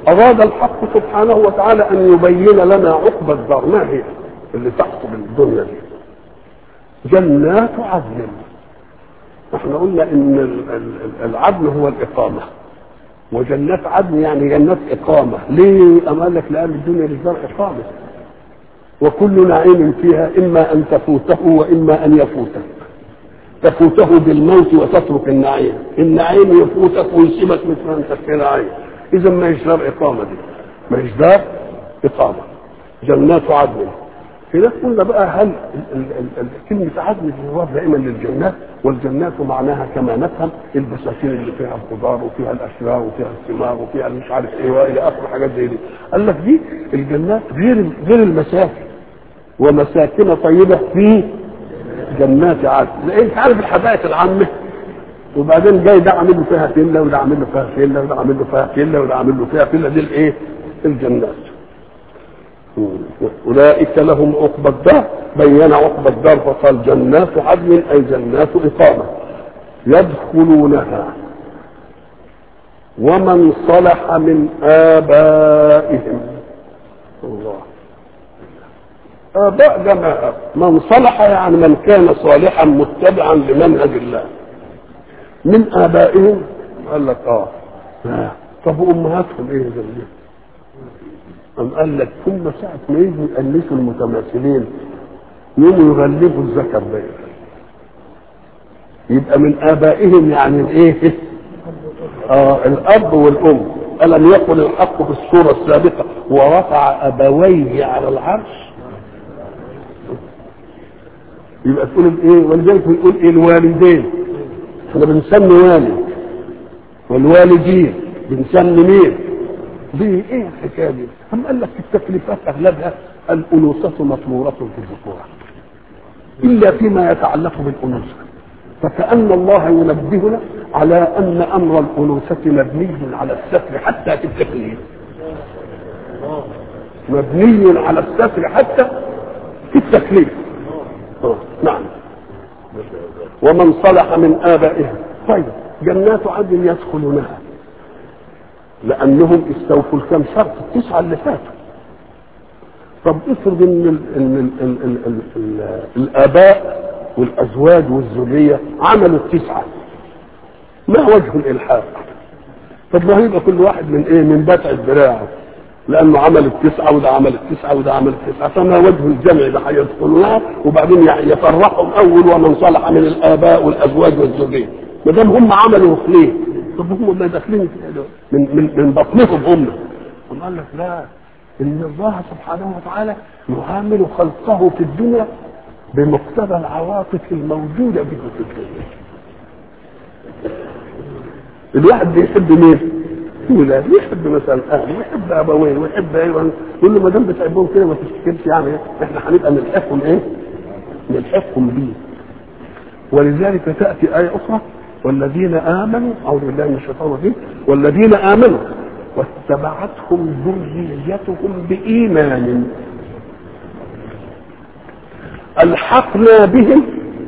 أراد الحق سبحانه وتعالى أن يبين لنا عقبى الدار ما هي اللي تحصل الدنيا دي جنات عدن احنا قلنا ان ال- ال- العدن هو الإقامة وجنات عدن يعني جنات إقامة ليه؟ أم قال لك لأن الدنيا للدار إقامة وكل نعيم فيها إما أن تفوته وإما أن يفوتك تفوته بالموت وتترك النعيم النعيم يفوتك ويسيبك مثل ما انت في نعيم اذا ما هيش دار اقامه دي ما هيش دار اقامه جنات عدن هناك قلنا بقى هل ال- ال- ال- ال- كلمة عدن تضاف دائما للجنات والجنات معناها كما نفهم البساتين اللي فيها الخضار وفيها الاشجار وفيها الثمار وفيها مش عارف ايه والى اخر حاجات زي دي قال لك دي الجنات غير غير المساكن ومساكن طيبة في جنات عدن لان انت عارف الحدائق العامه وبعدين جاي ده عامل له فيها فيلا وده عامل له فيها فيلا وده عامل له فيها فيلا وده عامل له فيها فيلا دي الايه؟ الجنات. مم. اولئك لهم عقبى الدار بين عقبى الدار فقال جنات عدن اي جنات اقامه يدخلونها ومن صلح من ابائهم الله آباء جماعة من صلح يعني من كان صالحا متبعا لمنهج الله من آبائهم قال لك آه لا. طب وأمهاتهم إيه ذنبهم؟ أم قال لك ثم ساعة ما يجوا يأنسوا المتماثلين يقوموا يغلبوا الذكر بيه يبقى من آبائهم يعني الإيه؟ آه الأب والأم ألم يقل الحق في السورة السابقة ورفع أبويه على العرش يبقى تقول الايه ولذلك بنقول ايه الوالدين احنا بنسمي والد والوالدين بنسمي مين دي ايه الحكايه دي هم قال لك التكليفات اغلبها الانوثه مطموره في الذكوره الا فيما يتعلق بالانوثه فكأن الله ينبهنا على أن أمر الأنوثة مبني على الستر حتى في التكليف مبني على الستر حتى في التكليف آه، نعم ومن صلح من آبائهم طيب جنات عدن يدخلونها لأنهم استوفوا الكم شرط التسعة اللي فاتوا طب افرض ان ال ال ال ال ال ال ال الآباء والأزواج والذرية عملوا التسعة ما وجه الإلحاق طب ما هيبقى كل واحد من ايه من بتع دراعه لانه عمل التسعه وده عمل التسعه وده عمل التسعه فما وجه الجمع ده هيدخلوها وبعدين يفرحهم اول ومن صلح من الاباء والازواج والزوجين ما دام هم عملوا ليه؟ طب هم ما داخلين في- من من من بطنهم هم هم قال لك لا ان الله سبحانه وتعالى يعامل خلقه في الدنيا بمقتضى العواطف الموجوده به في الدنيا الواحد بيحب مين؟ ولاده يحب مثلا اهله ويحب ابويه ويحب ايوه يقول له ما دام بتحبهم كده ما تفتكرش يعني احنا هنبقى نلحقهم ايه؟ نلحقهم بيه ولذلك تاتي ايه اخرى والذين امنوا اعوذ بالله من الشيطان الرجيم والذين امنوا واتبعتهم ذريتهم بايمان الحقنا بهم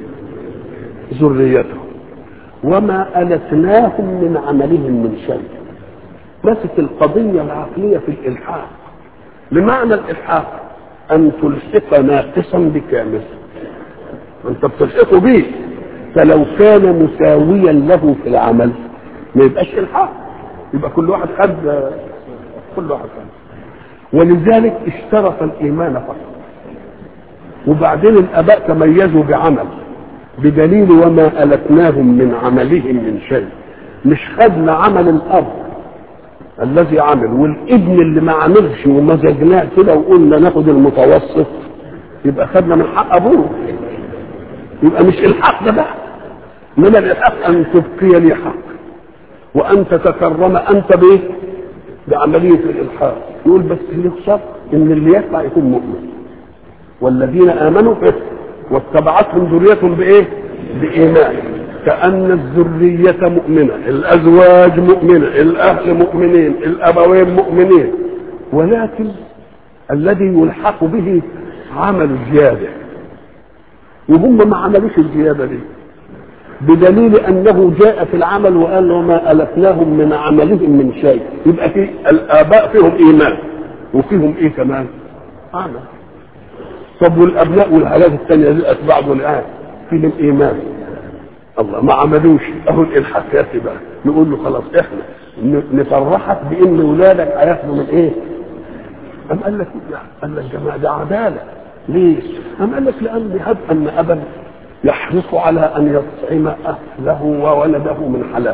ذريتهم وما ألتناهم من عملهم من شيء مسك القضية العقلية في الإلحاق بمعنى الإلحاق أن تلحق ناقصا بكامل أنت بتلحقه به فلو كان مساويا له في العمل ما يبقاش إلحاق يبقى كل واحد خد كل واحد خد ولذلك اشترط الإيمان فقط وبعدين الآباء تميزوا بعمل بدليل وما ألتناهم من عملهم من شيء مش خدنا عمل الأب الذي عمل والابن اللي ما عملش ومزجناه كده وقلنا ناخد المتوسط يبقى خدنا من حق أبوه يبقى مش الحق ده بقى انما الحق ان تبقي لي حق وان تتكرم انت بايه؟ بعمليه الالحاق يقول بس اللي شرط ان اللي يطلع يكون مؤمن والذين امنوا به واتبعتهم ذريتهم بايه؟ بايمان كان الذريه مؤمنه الازواج مؤمنه الاهل مؤمنين الابوين مؤمنين ولكن الذي يلحق به عمل زياده وهم ما عملوش الزياده دي بدليل انه جاء في العمل وقال وما الفناهم من عملهم من شيء يبقى في الاباء فيهم ايمان وفيهم ايه كمان عمل طب والابناء والحاجات الثانيه دي اتباع الان فيهم ايمان الله ما عملوش اهو الالحاد ياتي بقى نقول له خلاص احنا نفرحك بان ولادك هياخدوا من ايه؟ أم قال لك قال لك جماعه ده عداله ليه؟ أم قال لك لان هب ان ابا يحرص على ان يطعم اهله وولده من حلال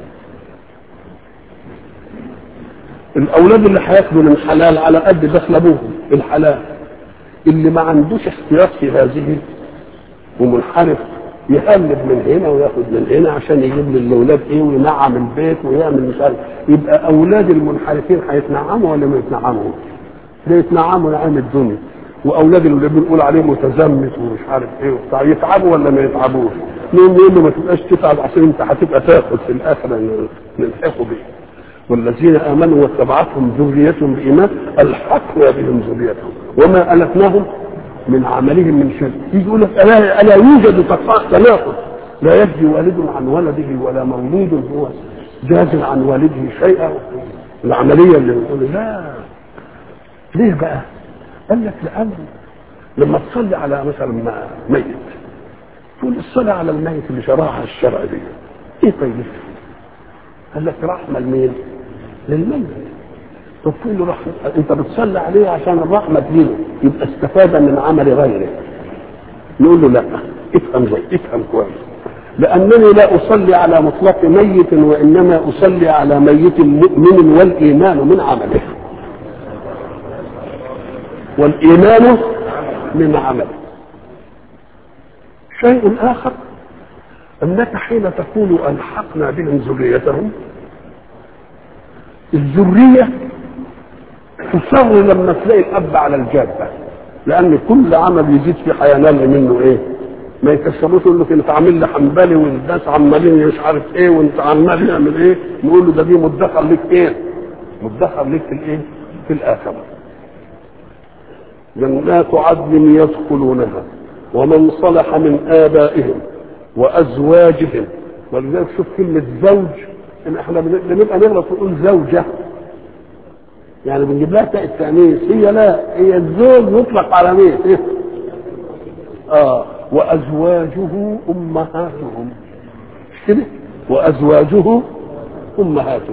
الاولاد اللي هياكلوا من حلال على قد دخل ابوهم الحلال اللي ما عندوش احتياط في هذه ومنحرف يقلب من هنا وياخد من هنا عشان يجيب للاولاد ايه وينعم البيت ويعمل مش عارف يبقى اولاد المنحرفين هيتنعموا ولا ما يتنعموا؟ ده يتنعموا نعم الدنيا واولاد اللي بنقول عليهم متزمت ومش عارف ايه وبتاع يتعبوا ولا ما يتعبوش؟ نقول له ما تبقاش تتعب عشان انت هتبقى تاخد في الاخره نلحقوا بيه والذين امنوا واتبعتهم ذريتهم بايمان الحقنا بهم ذريتهم وما الفناهم من عملهم من شيء يجي يقول لك الا الا يوجد تناقض لا يجزي والد عن ولده ولا مولود هو جاز عن والده شيئا العمليه اللي بنقول لا ليه بقى؟ قال لك لأن لما تصلي على مثلا ميت تقول الصلاة على الميت اللي شرعها الشرع دي ايه طيب؟ قال لك رحمة لمين؟ للميت طب تقول له رحمة انت بتصلي عليه عشان الرحمة تجيله يبقى استفاد من عمل غيره نقول له لا افهم زي افهم كويس لأنني لا أصلي على مطلق ميت وإنما أصلي على ميت مؤمن والإيمان من عمله والإيمان من عمله شيء آخر أنك حين تقول ألحقنا بهم ذريتهم الذرية تصر لما تلاقي الأب على الجادة لأن كل عمل يزيد في حيانال منه إيه؟ ما يكسروش يقول لك انت عامل لي حنبلي والناس عمالين مش عارف ايه وانت عمال يعمل ايه نقول له ده دي مدخر لك ايه مدخر لك في الايه في الاخره جنات عدن يدخلونها ومن صلح من آبائهم وأزواجهم ولذلك شوف كلمة زوج إن احنا بنبقى نغلط ونقول زوجة يعني بنجيب لها تاء التأنيث هي لا هي الزوج يطلق على مين؟ إيه؟ اه وأزواجه أمهاتهم مش كده؟ وأزواجه أمهاتهم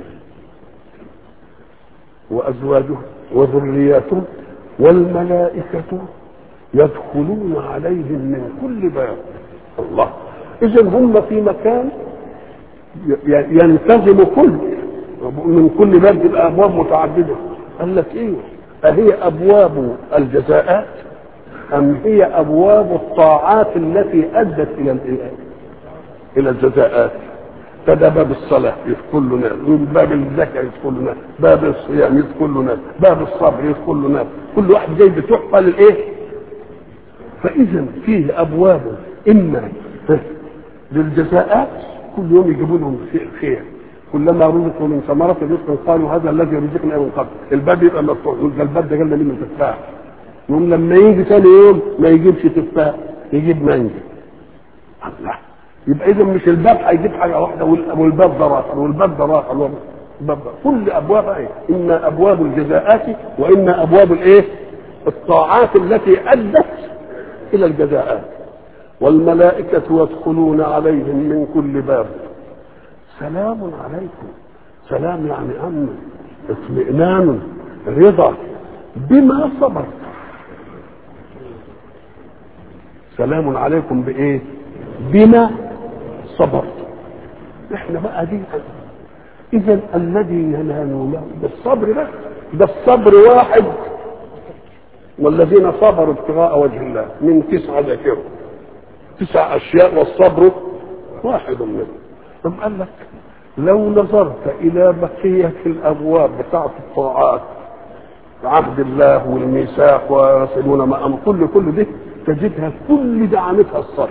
وأزواجه وذرياتهم والملائكة يدخلون عليهم من كل باب الله إذا هم في مكان ينتظم كل من كل باب تبقى أبواب متعددة قال لك إيه أهي أبواب الجزاءات أم هي أبواب الطاعات التي أدت إلى إلى الجزاءات فده باب الصلاة يدخل له ناس باب الزكاة يدخل له ناس باب الصيام يدخل له ناس باب الصبر يدخل له ناس كل واحد جاي بتحفة للإيه فإذا فيه أبواب إما للجزاءات كل يوم يجيبوا لهم خير كلما رزقوا من ثمرة رزق قالوا هذا الذي رزقنا من قبل الباب يبقى مفتوح يقول ده الباب ده جالنا منه تفاح يوم لما يجي ثاني يوم ما يجيبش تفاح يجيب مانجا الله يبقى اذا مش الباب هيجيب حاجه واحده والباب ده راحل والباب ده راحل والباب ده كل ابواب ايه؟ اما ابواب الجزاءات واما ابواب الايه؟ الطاعات التي ادت الى الجزاءات والملائكه يدخلون عليهم من كل باب سلام عليكم سلام يعني امن اطمئنان رضا بما صبرت سلام عليكم بايه بما صبرت احنا بقى دي اذا الذي ينال له ده الصبر بس ده الصبر واحد والذين صبروا ابتغاء وجه الله من تسعة ذاكروا تسع اشياء والصبر واحد منهم طب قال لك لو نظرت الى بقيه الابواب بتاعه الطاعات عهد الله والميثاق ويصلون ما امر كل كل دي تجدها كل دعامتها الصبر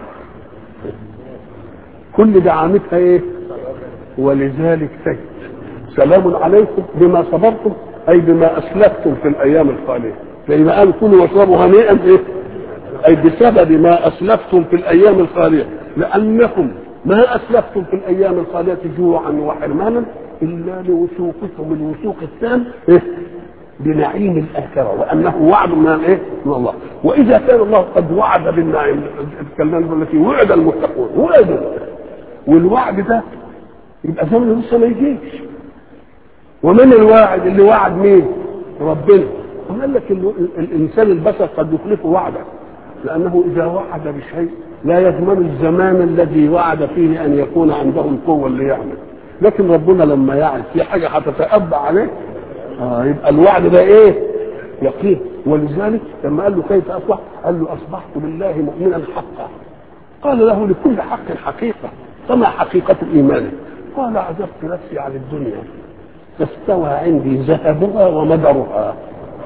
كل دعامتها ايه ولذلك تجد سلام عليكم بما صبرتم اي بما اسلفتم في الايام الخاليه زي ما قال كلوا واشربوا هنيئا ايه اي بسبب ما اسلفتم في الايام الخاليه لانكم ما أسلفتم في الأيام الخالية جوعا وحرمانا إلا لوثوقكم الوثوق التام إيه؟ بنعيم الآخرة وأنه وعد من إيه؟ من الله وإذا كان الله قد وعد بالنعيم الكلام التي وعد المتقون وعدوا والوعد ده يبقى زمنه لسه ما يجيش ومن الواعد اللي وعد مين؟ ربنا قال لك الانسان البشر قد يخلف وعده لانه اذا وعد بشيء لا يضمن الزمان الذي وعد فيه ان يكون عنده القوه اللي يعمل لكن ربنا لما يعد في حاجه هتتأبى عليه آه يبقى الوعد ده ايه؟ يقين ولذلك لما قال له كيف اصبح؟ قال له اصبحت بالله مؤمنا حقا قال له لكل حق حقيقه فما حقيقه ايمانه؟ قال عذبت نفسي عن الدنيا فاستوى عندي ذهبها ومدرها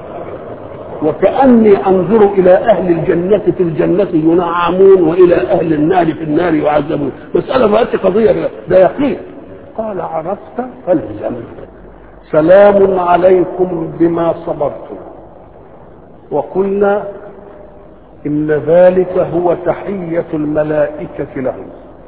وكأني أنظر إلى أهل الجنة في الجنة ينعمون وإلى أهل النار في النار يعذبون مسألة ما قضية ده يقين قال عرفت فالزم سلام عليكم بما صبرتم وقلنا إن ذلك هو تحية الملائكة لهم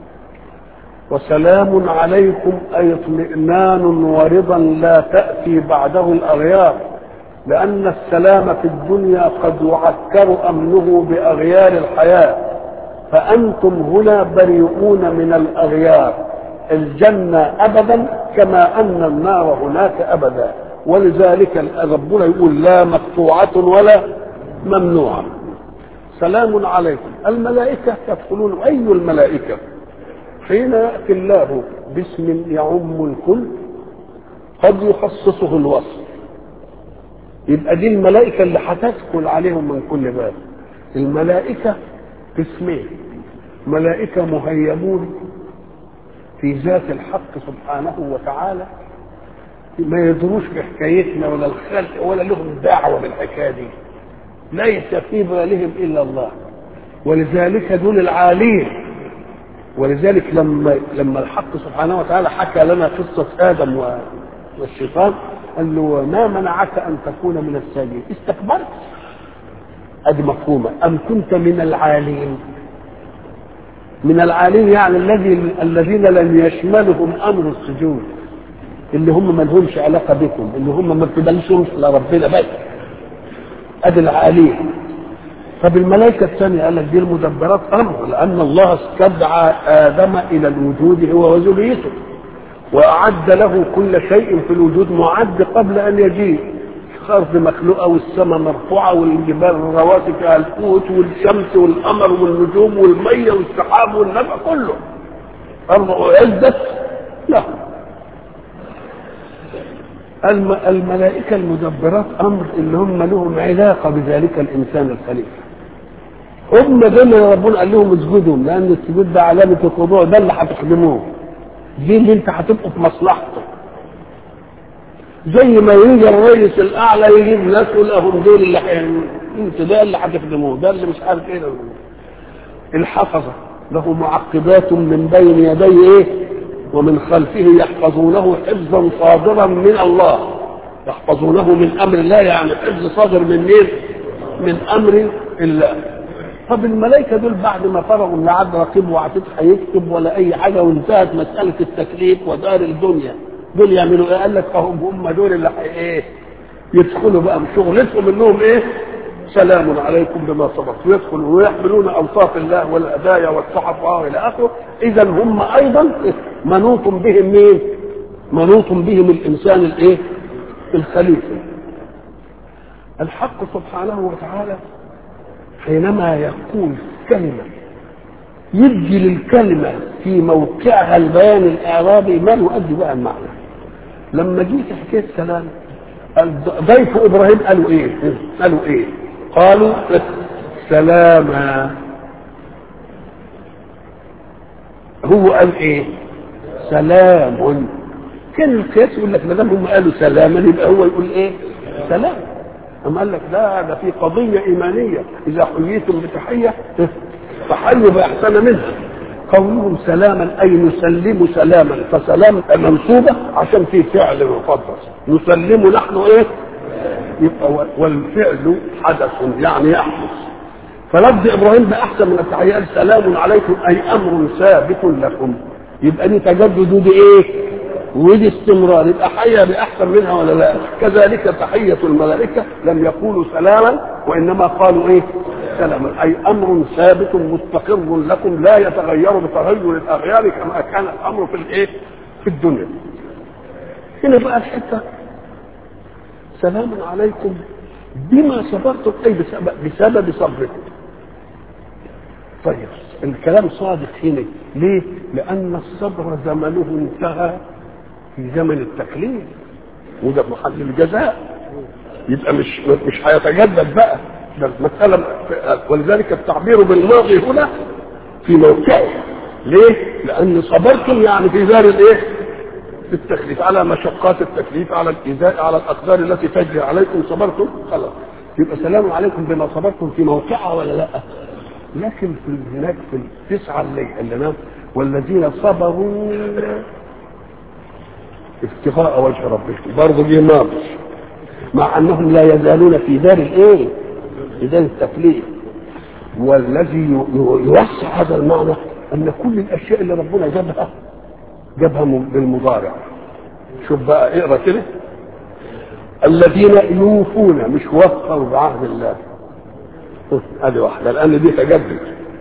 وسلام عليكم أي اطمئنان ورضا لا تأتي بعده الأغيار لأن السلام في الدنيا قد يعكر أمنه بأغيار الحياة فأنتم هنا بريئون من الأغيار الجنة أبدا كما أن النار هناك أبدا ولذلك ربنا يقول لا مقطوعة ولا ممنوعة سلام عليكم الملائكة يدخلون أي الملائكة حين يأتي الله باسم يعم الكل قد يخصصه الوصف يبقى دي الملائكة اللي هتدخل عليهم من كل باب الملائكة قسمين ملائكة مهيمون في ذات الحق سبحانه وتعالى ما يدروش بحكايتنا ولا الخلق ولا لهم دعوة بالحكاية دي ليس في بالهم إلا الله ولذلك دول العالين ولذلك لما لما الحق سبحانه وتعالى حكى لنا قصة آدم والشيطان قال له ما منعك أن تكون من الساجدين استكبرت ادي مفهومة أم كنت من العالين من العالين يعني الذي الذين لم يشملهم أمر السجود اللي هم ما لهمش علاقة بكم اللي هم ما بتبلشوش لربنا بس ادي العالين طب الملائكة الثانية قال لك دي المدبرات أمر لأن الله استدعى آدم إلى الوجود هو وذريته وأعد له كل شيء في الوجود معد قبل أن يجيء الأرض مخلوقة والسماء مرفوعة والجبال الرواسي فيها القوت والشمس والقمر والنجوم والمية والسحاب والنبع كله أرض أعدت له الم- الملائكة المدبرات أمر اللي هم لهم علاقة بذلك الإنسان الخليفة هم دول اللي ربنا قال لهم اسجدوا لأن السجود ده علامة الخضوع ده اللي هتخدموه دي اللي انت هتبقوا في مصلحته زي ما يجي الرئيس الاعلى يجيب ناس يقول لهم دول اللي حين... انت ده اللي هتخدموه ده اللي مش عارف ايه ده. الحفظه له معقبات من بين يديه ايه ومن خلفه يحفظونه حفظا صادرا من الله يحفظونه من امر الله يعني حفظ صادر من مين؟ من امر الله طب الملائكه دول بعد ما فرغوا من عد رقيب وعتيد هيكتب ولا اي حاجه وانتهت مساله التكليف ودار الدنيا دول يعملوا ايه؟ قال لك فهم هم دول اللي حي- ايه؟ يدخلوا بقى بشغلتهم انهم ايه؟ سلام عليكم بما صبرتم يدخلوا ويحملون اوصاف الله والهدايا والصحف والى اخره اذا هم ايضا منوط بهم مين؟ منوط بهم الانسان الايه؟ الخليفه الحق سبحانه وتعالى حينما يقول كلمة يدي للكلمة في موقعها البيان الإعرابي ما يؤدي بها المعنى لما جيت حكاية سلام ضيف إبراهيم قالوا إيه؟ قالوا إيه؟ قالوا سلاما هو قال إيه؟ سلام كان القياس يقول لك ما دام هم قالوا سلاما يبقى هو يقول إيه؟ سلام أم قال لك لا ده في قضية إيمانية إذا حييتم بتحية فحيوا بأحسن منها قولهم سلاما أي نسلم سلاما فسلام منصوبة عشان في فعل مقدس نسلم نحن إيه؟ يبقى والفعل حدث يعني يحدث فلفظ ابراهيم ده احسن من التحيه سلام عليكم اي امر ثابت لكم يبقى دي تجدد ودي ايه؟ ودي استمرار يبقى حيا باحسن منها ولا لا؟ كذلك تحيه الملائكه لم يقولوا سلاما وانما قالوا ايه؟ سلاما اي امر ثابت مستقر لكم لا يتغير بتغير الاغيار كما كان الامر في الايه؟ في الدنيا. هنا بقى الحته سلام عليكم بما صبرتم اي بسبب, بسبب صبركم. طيب الكلام صادق هنا ليه؟ لأن الصبر زمنه انتهى في زمن التكليف وده محل الجزاء يبقى مش مش هيتجدد بقى ده مسألة ولذلك التعبير بالماضي هنا في موقعه ليه؟ لأن صبرتم يعني في دار الايه؟ في التكليف على مشقات التكليف على الإيذاء على الأقدار التي تجري عليكم صبرتم خلاص يبقى سلام عليكم بما صبرتم في موقعها ولا لا؟ لكن في هناك في التسعة اللي اللي نام والذين صبروا ابتغاء وجه ربهم برضه جه ماضي مع انهم لا يزالون في دار الايه؟ في دار التكليف والذي يوسع هذا المعنى ان كل الاشياء اللي ربنا جابها جابها بالمضارع شوف بقى اقرا كده الذين يوفون مش وفوا بعهد الله هذه واحدة لأن دي تجدد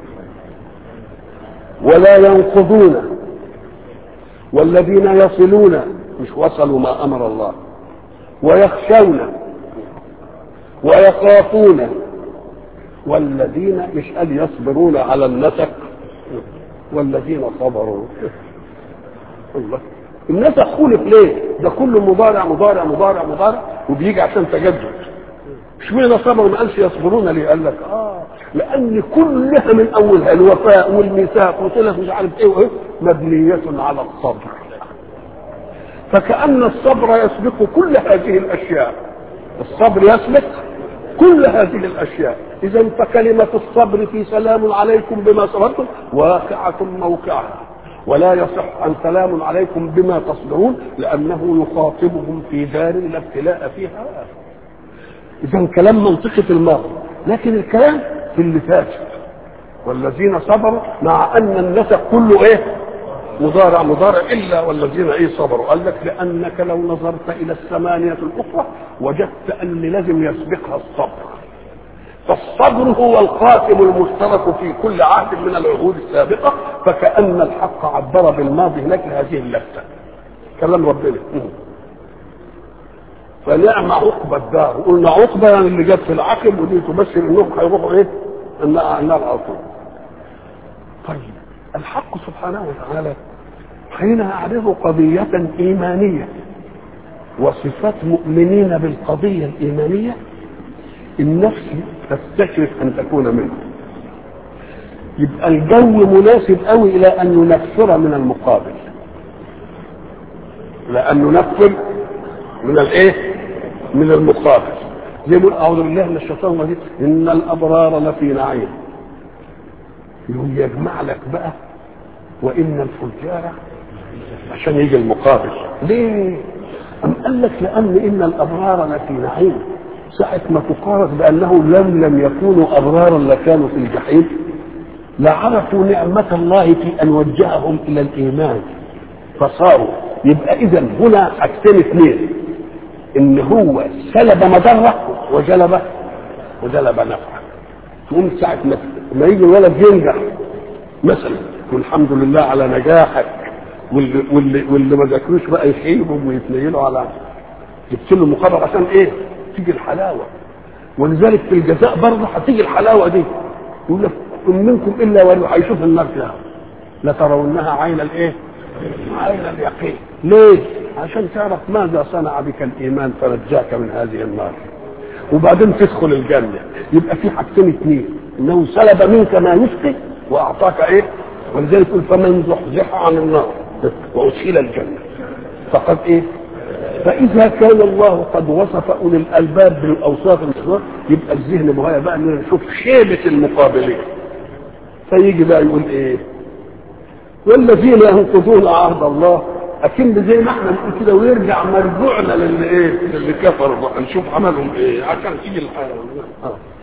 ولا ينقضون والذين يصلون مش وصلوا ما أمر الله ويخشون ويخافون والذين مش قال يصبرون على النسك والذين صبروا الله النسك خلف ليه؟ ده كله مضارع مضارع مضارع مضارع وبيجي عشان تجدد اشمعنى صبروا ما قالش يصبرون ليه؟ قال لك اه لان كلها من اولها الوفاء والميثاق وصله مش عارف ايه وايه مبنيه على الصبر. فكأن الصبر يسبق كل هذه الاشياء. الصبر يسبق كل هذه الاشياء، اذا فكلمه الصبر في سلام عليكم بما صبرتم واقعه موقعها. ولا يصح ان سلام عليكم بما تصبرون لانه يخاطبهم في دار لا ابتلاء فيها اذا كلام منطقي في الماضي لكن الكلام في اللي فات والذين صبروا مع ان النسق كله ايه مضارع مضارع الا والذين ايه صبروا قال لك لانك لو نظرت الى الثمانيه الاخرى وجدت ان لازم يسبقها الصبر فالصبر هو القاسم المشترك في كل عهد من العهود السابقه فكان الحق عبر بالماضي هناك هذه اللفته كلام ربنا فنعم عقبى الدار قلنا عقبى يعني اللي جت في العقب ودي تبشر انهم هيروحوا ايه النار على طول طيب الحق سبحانه وتعالى حين يعرض قضية إيمانية وصفات مؤمنين بالقضية الإيمانية النفس تستشرف أن تكون منه يبقى الجو مناسب قوي إلى أن ينفر من المقابل لأن ننفر من الايه؟ من المقابل زي ما اعوذ بالله من الشيطان الرجيم ان الابرار لفي نعيم يقوم يجمع لك بقى وان الفجار عشان يجي المقابل ليه؟ أم قال لك لأن إن الأبرار لفي نعيم ساعة ما تقارن بأنه لم لم يكونوا أبرارا لكانوا في الجحيم لعرفوا نعمة الله في أن وجههم إلى الإيمان فصاروا يبقى إذا هنا حاجتين اثنين ان هو سلب مضره وجلب وجلب نفعا تقوم ساعه ما ما يجي الولد ينجح مثلا تقول الحمد لله على نجاحك واللي واللي, واللي ما ذاكروش بقى يخيبهم ويتنيلوا على جبت له مقابل عشان ايه؟ تيجي الحلاوه ولذلك في الجزاء برضه هتيجي الحلاوه دي يقول لك إن منكم الا ولو هيشوف النار فيها لترونها عين الايه؟ عين اليقين ليه؟ عشان تعرف ماذا صنع بك الايمان فنجاك من هذه النار وبعدين تدخل الجنه يبقى في حاجتين اثنين انه سلب منك ما يسقي واعطاك ايه ولذلك يقول فمن زحزح عن النار وادخل الجنه فقد ايه فاذا كان الله قد وصف اولي الالباب بالاوصاف المحظوره يبقى الذهن مهيأ بقى ان نشوف شيبه المقابلين فيجي بقى يقول ايه والذين ينقضون عهد الله اكن زي ما احنا نقول كده ويرجع مرجوعنا للي ايه للي كفروا بقى نشوف عملهم ايه عشان تيجي الحاله آه.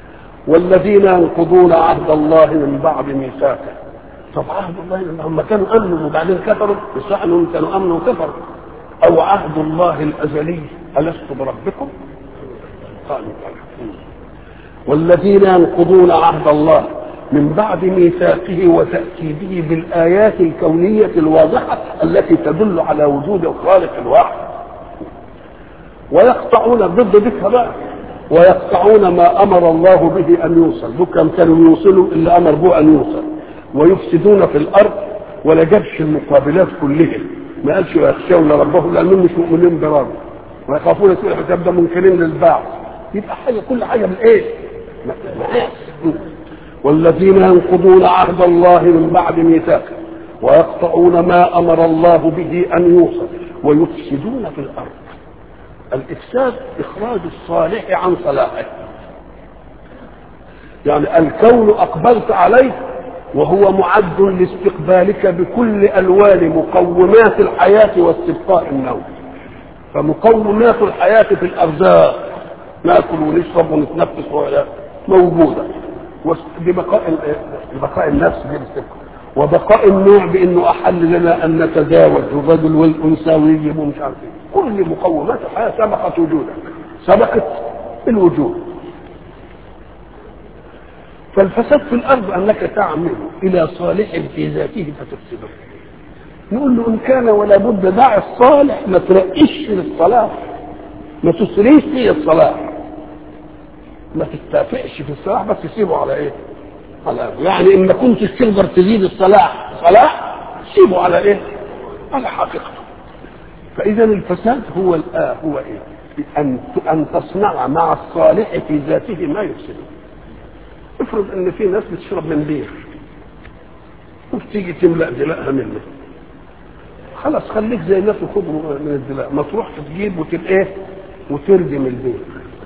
والذين ينقضون عهد الله من بعد ميثاقه طب عهد الله هم كانوا امنوا وبعدين كفروا يصح انهم كانوا امنوا وكفروا او عهد الله الازلي الست بربكم قالوا بلى والذين ينقضون عهد الله من بعد ميثاقه وتأكيده بالآيات الكونية الواضحة التي تدل على وجود الخالق الواحد ويقطعون ضد ذكر بقى ويقطعون ما أمر الله به أن يوصل دول كانوا يوصلوا إلا أمر به أن يوصل ويفسدون في الأرض ولا جابش المقابلات كلها ما قالش ويخشون ربهم لأنهم مش مؤمنين برب ويخافون سوء الحساب ده منكرين للبعث يبقى حاجة كل حاجة بالإيه؟ مقاس والذين ينقضون عهد الله من بعد ميثاقه ويقطعون ما امر الله به ان يوصل ويفسدون في الارض الافساد اخراج الصالح عن صلاحه يعني الكون اقبلت عليه وهو معد لاستقبالك بكل الوان مقومات الحياه واستبقاء النوم فمقومات الحياه في الارزاق ناكل ونشرب ونتنفس ولا موجوده ببقاء بقاء النفس بالاستبقاء وبقاء النوع بانه احل لنا ان نتزاوج الرجل والانثى ويجيبوا مش عارف ايه كل مقومات الحياه سبقت وجودك سبقت الوجود فالفساد في الارض انك تعمل الى صالح في ذاته فتفسده نقول له ان كان ولا بد دع الصالح ما ترقش للصلاه ما تسريش في الصلاه ما تستافئش في الصلاح بس تسيبه على ايه؟ على يعني ان ما كنتش تقدر تزيد الصلاح صلاح سيبه على ايه؟ على حقيقته. فاذا الفساد هو الآه هو ايه؟ ان ان تصنع مع الصالح في ذاته ما يفسده. افرض ان في ناس بتشرب من بير وتيجي تملا دلائها منه. خلاص خليك زي الناس وخذ من الدلاء ما تروح تجيب وتل ايه؟ وترجم البير.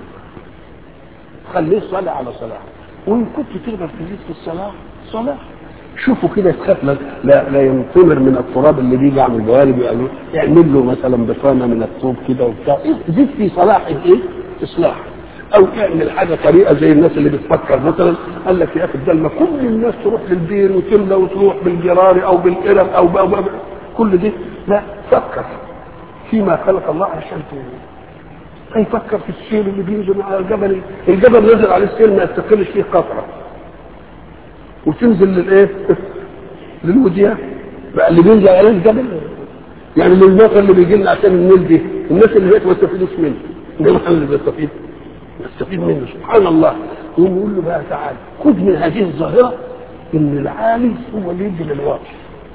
خليه صلاة على صلاة وإن كنت تقدر تزيد في الصلاة صلاة شوفوا كده تخاف لا, لا, لا ينطمر من التراب اللي بيجي على الجوانب يعمل يعمل له مثلا بطانه من الطوب كده وبتاع إيه زيد في صلاح ايه؟ اصلاح او تعمل حاجه طريقه زي الناس اللي بتفكر مثلا قال لك يا اخي بدل ما كل الناس تروح للبير وتملى وتروح بالجرار او بالقرب او, أو, أو, أو كل دي لا فكر فيما خلق الله عشان هيفكر في السيل اللي بينزل على الجبل الجبل نزل عليه السيل ما يستقلش فيه قطره وتنزل للايه؟ للوديان بقى اللي بينزل عليه الجبل يعني للمطر اللي بيجي لنا عشان النيل دي الناس اللي بقت ما يستفيدوش منه انما احنا اللي بنستفيد نستفيد منه سبحان الله يقوم يقول له بقى تعالى خذ من هذه الظاهره ان العالي هو اللي يدي للواقع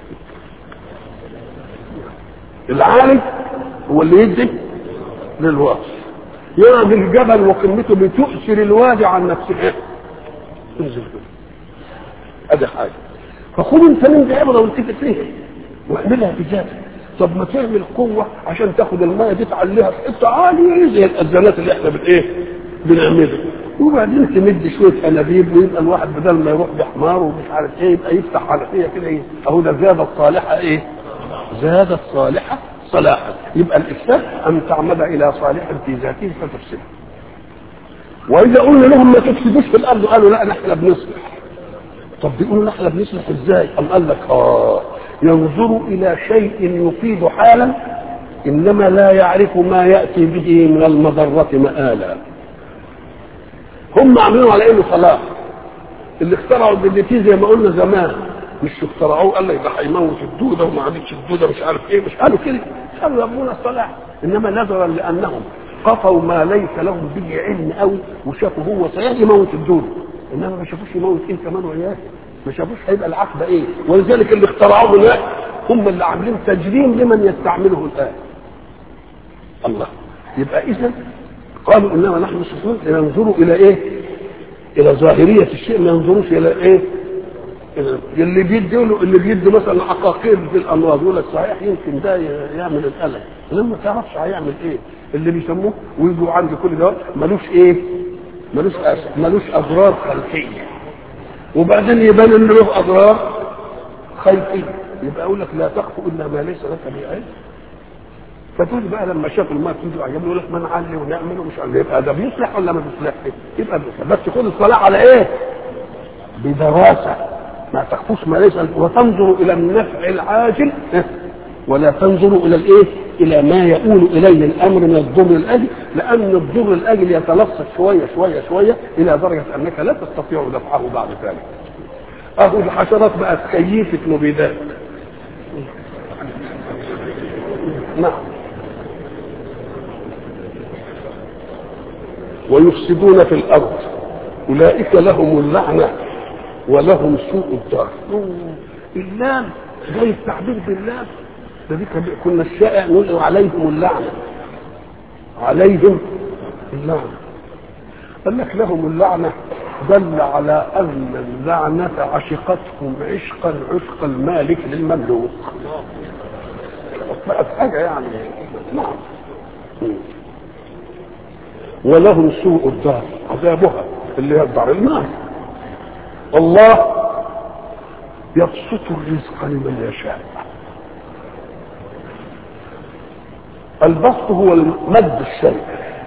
العالي هو اللي يدي للواقع يرى الجبل وقمته بتؤثر الوادي عن نفسه انزل ادي حاجه فخذ انت من عبره والتفت فيه واعملها بذاتك طب ما تعمل قوه عشان تاخد الميه دي تعليها في حته عاليه زي الاذانات اللي احنا بالايه بنعملها وبعدين تمد شويه انابيب ويبقى الواحد بدل ما يروح بحمار ومش عارف ايه يبقى يفتح حنفيه كده ايه اهو ده زاد الصالحه ايه زاد الصالحه صلاحا يبقى الافساد ان تعمد الى صالح في ذاته فتفسده واذا قلنا لهم ما تفسدوش في الارض قالوا لا نحن بنصلح طب بيقولوا نحن بنصلح ازاي ام قال لك اه ينظر الى شيء يفيد حالا انما لا يعرف ما ياتي به من المضره مآلا هم عاملينه على انه صلاح اللي اخترعوا الدليتي زي ما قلنا زمان مش اخترعوه قال لك ده هيموت الدوده وما عادتش الدوده مش عارف ايه مش قالوا كده قالوا يبغون الصلاح انما نظرا لانهم قطوا ما ليس لهم به علم قوي وشافوا هو صحيح يموت الدوده انما ما شافوش يموت ايه كمان وياه ما شافوش هيبقى العقبه ايه ولذلك اللي اخترعوه هناك هم اللي عاملين تجريم لمن يستعمله الان الله يبقى اذا قالوا انما نحن مسلمون ينظروا الى ايه الى ظاهريه الشيء ما ينظروش الى ايه اللي بيدي له اللي بيدي مثلا عقاقير في الامراض يقول لك صحيح يمكن ده يعمل الالم لما ما تعرفش هيعمل ايه اللي بيسموه ويجوا عند كل ده ملوش ايه ملوش أس... ملوش اضرار خلفيه وبعدين يبان ان له اضرار خلفيه يبقى اقول لك لا تخف الا ما ليس لك به علم فدول بقى لما شافوا الماء تنزل عجبوا يقول لك ما نعلي ونعمل ومش عارف يبقى ده بيصلح ولا ما بيصلحش؟ يبقى بيصلح بس خد الصلاه على ايه؟ بدراسه ما تخفوش ما ليس وتنظر الى النفع العاجل ولا تنظر الى الايه؟ الى ما يؤول اليه الامر من الضر الاجل لان الضر الاجل يتلصق شويه شويه شويه الى درجه انك لا تستطيع دفعه بعد ذلك. اهو الحشرات بقت كيفه مبيدات. نعم. ويفسدون في الارض اولئك لهم اللعنه ولهم سوء الدار. اللام زي التعبير بالله ده دي كنا الشائع نقول عليهم اللعنه عليهم اللعنه قال لك لهم اللعنه دل على ان اللعنه عشقتهم عشقا عشق المالك للمملوك بقت حاجه يعني نعم ولهم سوء الدار عذابها اللي هي الدار النار الله يبسط الرزق لمن يشاء البسط هو مد الشيء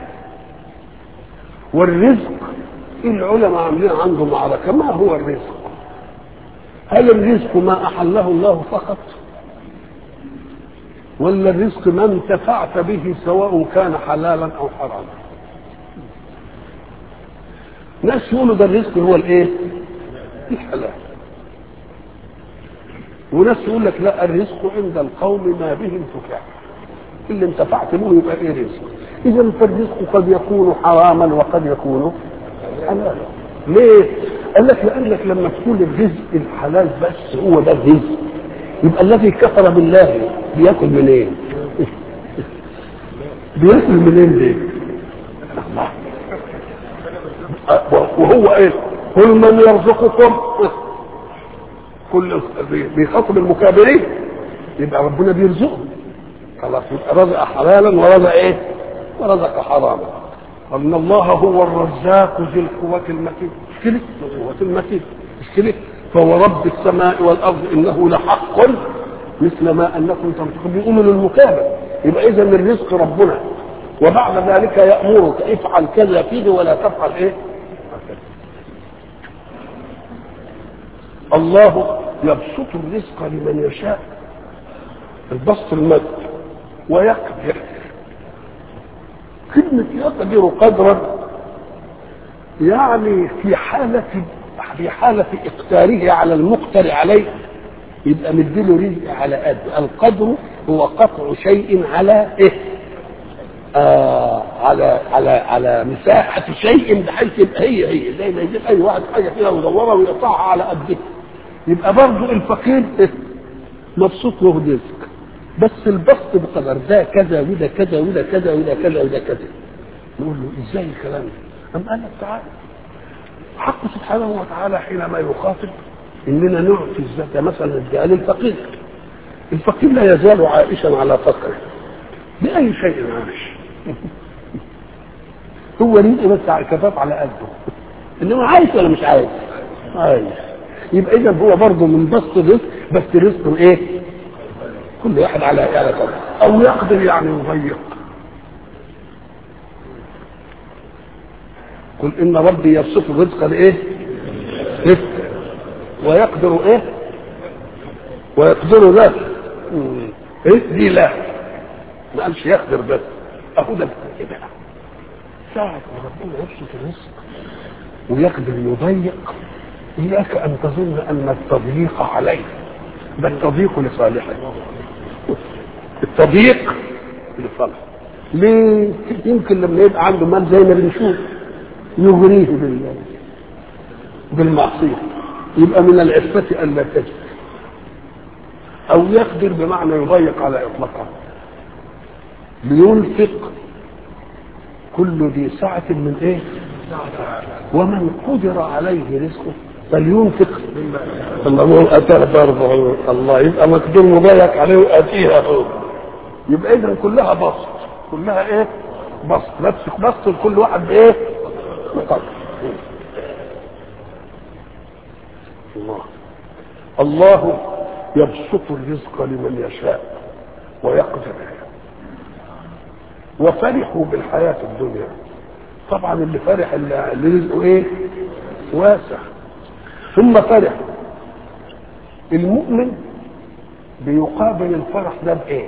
والرزق العلماء عاملين عنده معركة ما هو الرزق هل الرزق ما أحله الله فقط ولا الرزق ما انتفعت به سواء كان حلالا أو حراما ناس يقولوا ده الرزق هو الايه الحلال وناس يقول لك لا الرزق عند القوم ما به انتفاع اللي انتفعت به يبقى ايه رزق اذا فالرزق قد يكون حراما وقد يكون حلالا ليه قال لك لانك لما تكون الرزق الحلال بس هو ده الرزق يبقى الذي كفر بالله بياكل منين بياكل منين ليه الله وهو ايه قل من يرزقكم كل بيخاطب المكابرين يبقى ربنا بيرزقهم خلاص يبقى رزق حلالا ورزق ايه؟ ورزق حراما ان الله هو الرزاق ذي القوة المتين مش كده؟ القوة المتين مش كده؟ فهو رب السماء والارض انه لحق مثل ما انكم تنطقون بيقولوا للمكابر يبقى اذا الرزق ربنا وبعد ذلك يامرك افعل كذا فيه ولا تفعل ايه؟ الله يبسط الرزق لمن يشاء البسط المد ويقدر كلمة يقدر قدرا يعني في حالة في حالة إقتاره على المقتر عليه يبقى مديله رزق على قد القدر هو قطع شيء على ايه؟ آه على على على مساحة شيء بحيث يبقى هي هي زي ما يجيب أي واحد حاجة كده مدورة ويقطعها على قده يبقى برضه الفقير مبسوط له رزق بس البسط بقدر ده كذا وده كذا وده كذا وده كذا وده كذا نقول له ازاي الكلام ده؟ أم قال لك تعالى حق سبحانه وتعالى حينما يخاطب اننا نعطي الزكاه مثلا اديها للفقير الفقير لا يزال عائشا على فقره باي شيء عايش هو رزق بس كفاف على قده انما عايش ولا مش عايش؟ عايش يبقى اذا هو برضه من بسط الرزق بس رزقه ايه؟ كل واحد على على قدر او يقدر يعني يضيق قل ان ربي يبسط الرزق لايه؟ رزق ويقدر ايه؟ ويقدر ذات ايه دي لا ما قالش يقدر بس اهو ده كده ساعة ما ربنا يبسط الرزق ويقدر يضيق إياك أن تظن أن التضييق عليه بل التضييق لصالحه التضييق لصالحه ليه؟ يمكن لما يبقى عنده مال زي ما بنشوف يغريه بال بالمعصية يبقى من العفة ألا تجد أو يقدر بمعنى يضيق على إطلاقه لينفق كل ذي سعة من إيه؟ ومن قدر عليه رزقه فلينفق الله اتى برضه الله يبقى مقدور مضايق عليه واتيها هو يبقى اذا كلها بسط كلها ايه بسط نفسك بسط لكل واحد بايه بقدر الله الله يبسط الرزق لمن يشاء ويقدر وفرحوا بالحياة الدنيا طبعا اللي فرح اللي اللي رزقه ايه واسع ثم فرح المؤمن بيقابل الفرح ده بايه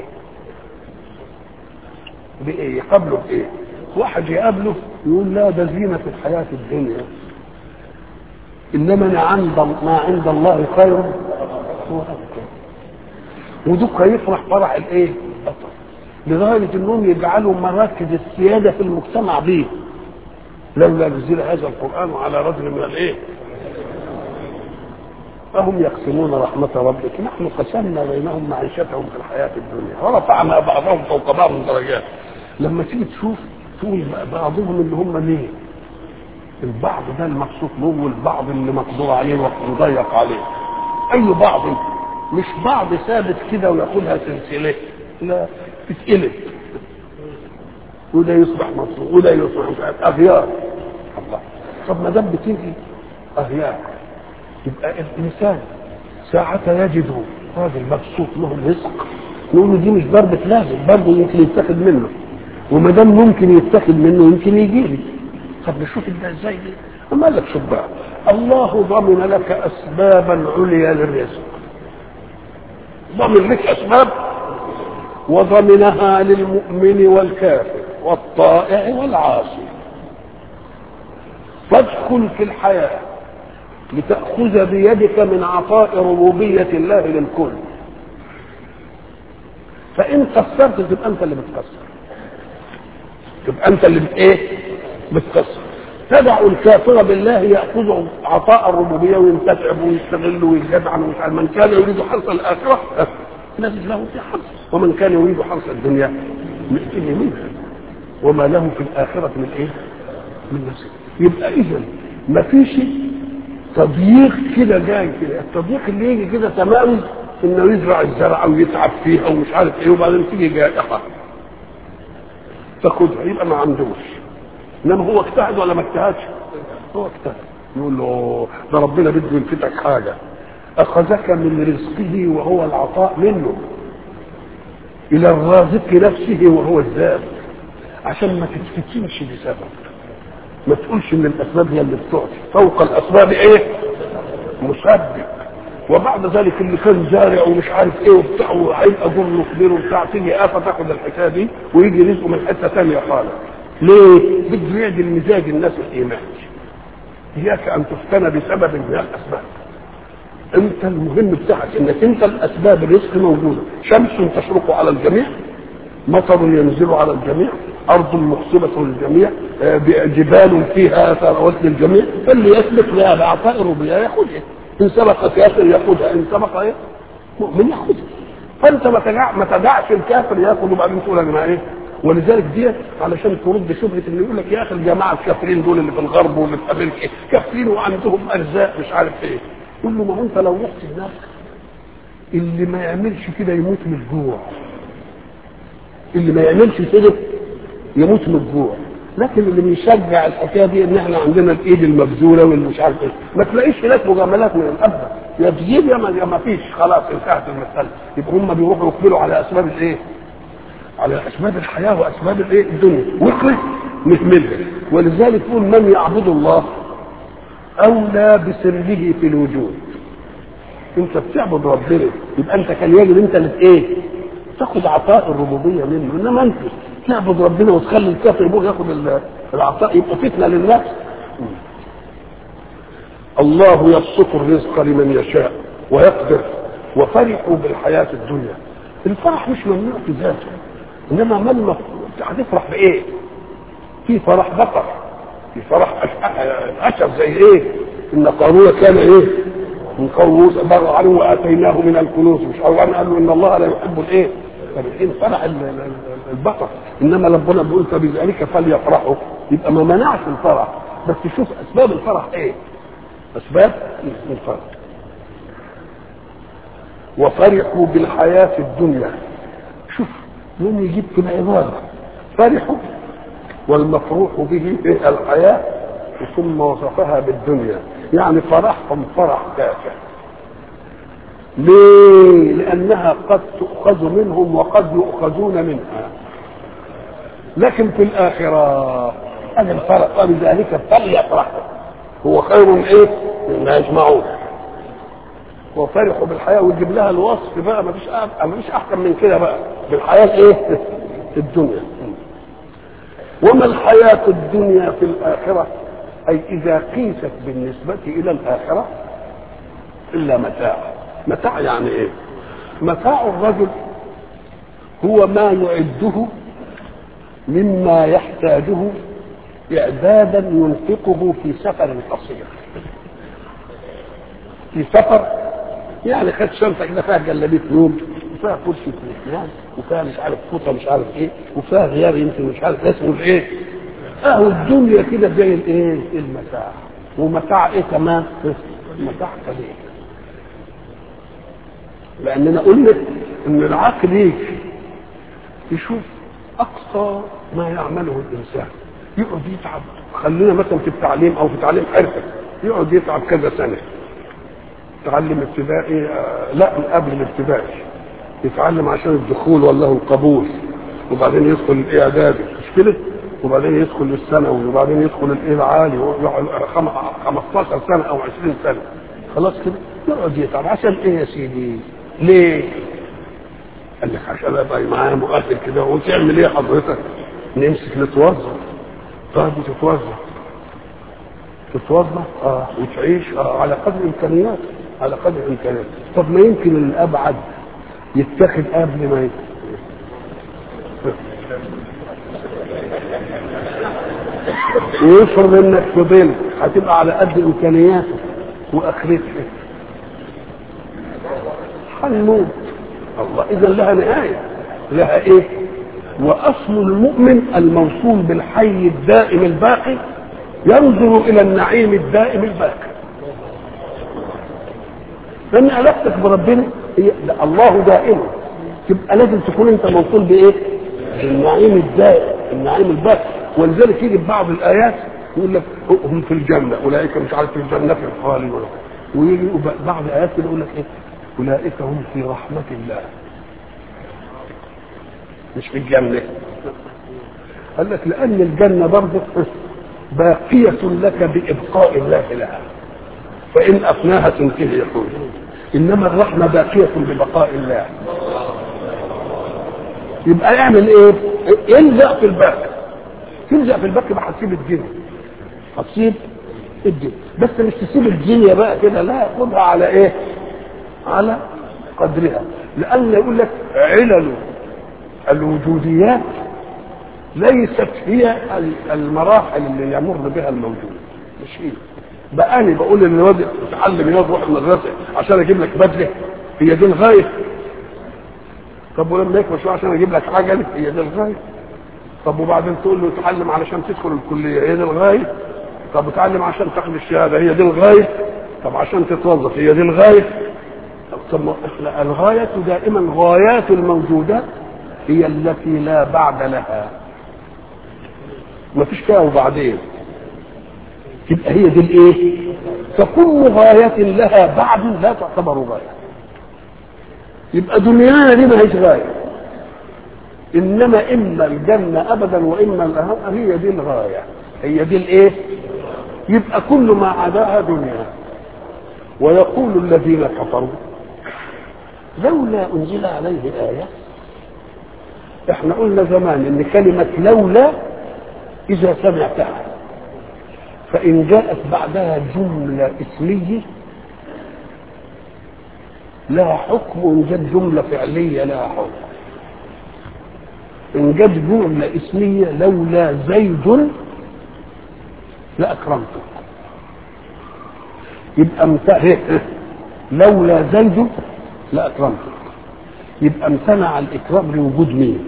بايه يقابله بايه واحد يقابله يقول لا ده زينة الحياة الدنيا انما أنا عند ما عند الله خير وابقى ودوك يفرح فرح الايه لغايه انهم يجعلوا مراكز السياده في المجتمع به لولا نزل هذا القران على رجل من الايه أهم يقسمون رحمة ربك نحن قسمنا بينهم معيشتهم في الحياة الدنيا ورفعنا بعضهم فوق بعض درجات لما تيجي تشوف تقول بعضهم اللي هم مين البعض ده المبسوط له والبعض اللي مقدور عليه ومضيق عليه اي بعض مش بعض ثابت كده وياخدها سلسله لا تتقلب وده يصبح مبسوط وده يصبح مش عارف اغيار الله طب ما دام بتيجي اغيار يبقى الانسان ساعة يجد راجل مبسوط له رزق نقول له دي مش ضربة لازم برضه يمكن يتاخد منه وما دام ممكن يتاخد منه يمكن يجي لي طب نشوف ده ازاي دي اما قال لك شوف بقى الله ضمن لك اسبابا عليا للرزق ضمن لك اسباب وضمنها للمؤمن والكافر والطائع والعاصي فادخل في الحياه لتأخذ بيدك من عطاء ربوبية الله للكل فإن قصرت تبقى أنت اللي بتكسر تبقى أنت اللي بت إيه؟ بتكسر تدع الكافر بالله يأخذ عطاء الربوبية وينتفع ويستغل ويجدع ومش عارف من كان يريد حرث الآخرة نزل له في حرث ومن كان يريد حرث الدنيا نأتيه منها وما له في الآخرة من إيه؟ من نفسه يبقى إذا ما فيش تضييق كده جاي كده التضييق اللي يجي كده تمام انه يزرع الزرع ويتعب فيها ومش عارف ايه وبعدين تيجي جائحه تاخدها يبقى ما عندوش انما هو اجتهد ولا ما اجتهدش؟ هو اجتهد يقول له ده ربنا بده يلفتك حاجه اخذك من رزقه وهو العطاء منه الى الرازق نفسه وهو الذات عشان ما تتفتنش بسبب ما تقولش ان الاسباب هي اللي بتعطي فوق الاسباب ايه مسبب وبعد ذلك اللي كان زارع ومش عارف ايه وبتاع وهيبقى ظلم كبير وبتاع تيجي افه تاخد الحكايه دي ويجي رزقه من حته ثانيه خالص ليه؟ بده يعدل مزاج الناس الايمان اياك ان تفتن بسبب من الاسباب انت المهم بتاعك انك انت الاسباب الرزق موجوده شمس تشرق على الجميع مطر ينزل على الجميع ارض مخصبه للجميع جبال فيها ثروات للجميع فاللي يسلك لها باعطاء الربوبيه ياخذها ان سبق كافر ياخذها ان سبق ايه مؤمن ياخذها فانت ما تدع ما تدعش الكافر ياخذ وبعدين تقول يا جماعه ايه ولذلك دي علشان ترد شبهه اللي يقول لك يا اخي الجماعه الكافرين دول اللي في الغرب واللي في امريكا كافرين وعندهم ارزاق مش عارف ايه قول له ما هو انت لو رحت هناك اللي ما يعملش كده يموت من الجوع اللي ما يعملش كده يموت من الجوع لكن اللي بيشجع الحكايه دي ان احنا عندنا الايد المبذوله والمش عارف ايه ما تلاقيش هناك مجاملات من الاب يا تجيب يا ما, يا ما فيش خلاص انتهت المساله يبقى هم بيروحوا يقبلوا على اسباب الايه؟ على اسباب الحياه واسباب الايه؟ الدنيا واخرج نكملها ولذلك يقول من يعبد الله اولى بسره في الوجود انت بتعبد ربنا يبقى انت كان يجب انت اللي ايه؟ تاخد عطاء الربوبيه منه انما انت تعبد ربنا وتخلي الكافر يبغى ياخد العطاء يبقى فتنه للناس الله يبسط الرزق لمن يشاء ويقدر وفرحوا بالحياه الدنيا الفرح مش ممنوع في ذاته انما ما المفروض هتفرح بايه؟ في فرح بطر في فرح اشر زي ايه؟ ان قارون كان ايه؟ من قوم بر عليه واتيناه من الكنوز مش قال له ان الله لا يحب الايه؟ فرحين فرح البطر انما ربنا بيقول فبذلك فليفرحوا يبقى ما منعش الفرح بس شوف اسباب الفرح ايه؟ اسباب الفرح وفرحوا بالحياة الدنيا شوف يوم يجيب في العبارة فرحوا والمفروح به الحياة ثم وصفها بالدنيا يعني فرحهم فرح كافر ليه؟ لأنها قد تؤخذ منهم وقد يؤخذون منها لكن في الآخرة هذا الفرق وبذلك فليفرحوا هو خير من ايه؟ مما يجمعون وفرحوا بالحياة ويجيب لها الوصف بقى ما فيش ما فيش أحسن من كده بقى بالحياة الايه؟ الدنيا وما الحياة الدنيا في الآخرة أي إذا قيست بالنسبة إلى الآخرة إلا متاع متاع يعني إيه متاع الرجل هو ما يعده مما يحتاجه إعدادا ينفقه في سفر قصير في سفر يعني خد شنطة كده فيها جلابية نوم وفيها كرسي في الاسنان وفيها مش عارف فوطه مش عارف ايه وفيها غيار يمكن مش عارف اسمه ايه اهو الدنيا كده زي الايه المتاع ومتاع ايه كمان متاع قليل لاننا قلنا ان العقل يجي يشوف اقصى ما يعمله الانسان يقعد يتعب خلينا مثلا في التعليم او في تعليم حرفه يقعد يتعب كذا سنه تعلم ابتدائي آه لا من قبل الابتدائي يتعلم عشان الدخول والله القبول وبعدين يدخل الاعدادي مش كده وبعدين يدخل الثانوي وبعدين يدخل الايه العالي ويقعد 15 سنه او 20 سنه خلاص كده يقعد يتعب عشان ايه يا سيدي؟ ليه؟ قال لك عشان ابقى معايا مؤهل كده وتعمل ايه حضرتك؟ نمسك نتوظف طيب وتتوظف تتوظف اه وتعيش اه على قدر امكانياتك على قدر امكانياتك طب ما يمكن الابعد يتخذ قبل ما يتخذ. ويفرض انك فضلت هتبقى على قد امكانياتك واخرتك هنموت الله اذا لها نهايه لها ايه واصل المؤمن الموصول بالحي الدائم الباقي ينظر الى النعيم الدائم الباقي لان علاقتك بربنا هي الله دائم تبقى لازم تكون انت موصول بايه بالنعيم الدائم النعيم الباقي ولذلك يجي بعض الايات يقول لك هم في الجنه اولئك مش عارف في الجنه في الخالي ويجي بعض الايات يقول لك ايه اولئك هم في رحمه الله مش في الجنه قال لك لان الجنه برضه باقيه لك بابقاء الله لها فان افناها تنتهي يقول انما الرحمه باقيه ببقاء الله يبقى اعمل ايه الزق في الباقي تلزق في الباقي بقى هتسيب الدنيا هتسيب الدنيا بس مش تسيب الدنيا بقى كده لا خدها على ايه على قدرها لان يقول لك علل الوجوديات ليست هي المراحل اللي يمر بها الموجود مش هي بقى انا بقول ان الواد اتعلم يواد روح المدرسه عشان اجيب لك بدله هي دي الغايه طب ولما يكبر شويه عشان اجيب لك عجله هي دي الغايه طب وبعدين تقول له اتعلم علشان تدخل الكليه هي دي الغايه طب اتعلم عشان تاخد الشهاده هي دي الغايه طب عشان تتوظف هي دي الغايه طب ما احنا الغايه دائما غايات الموجودات هي التي لا بعد لها ما فيش فيها وبعدين تبقى هي دي الايه فكل غاية لها بعد لا تعتبر غاية يبقى دنيانا دي ما هيش غاية انما اما الجنة ابدا واما الاهم هي دي الغاية هي دي الايه يبقى كل ما عداها دنيا ويقول الذين كفروا لولا انزل عليه آية احنا قلنا زمان ان كلمة لولا اذا سمعتها فإن جاءت بعدها جملة اسمية لها حكم وإن جت جملة فعلية لها حكم إن جت جملة اسمية لولا زيد لأكرمتك يبقى امتنع لولا زيد لأكرمتك يبقى امتنع الإكرام لوجود مين؟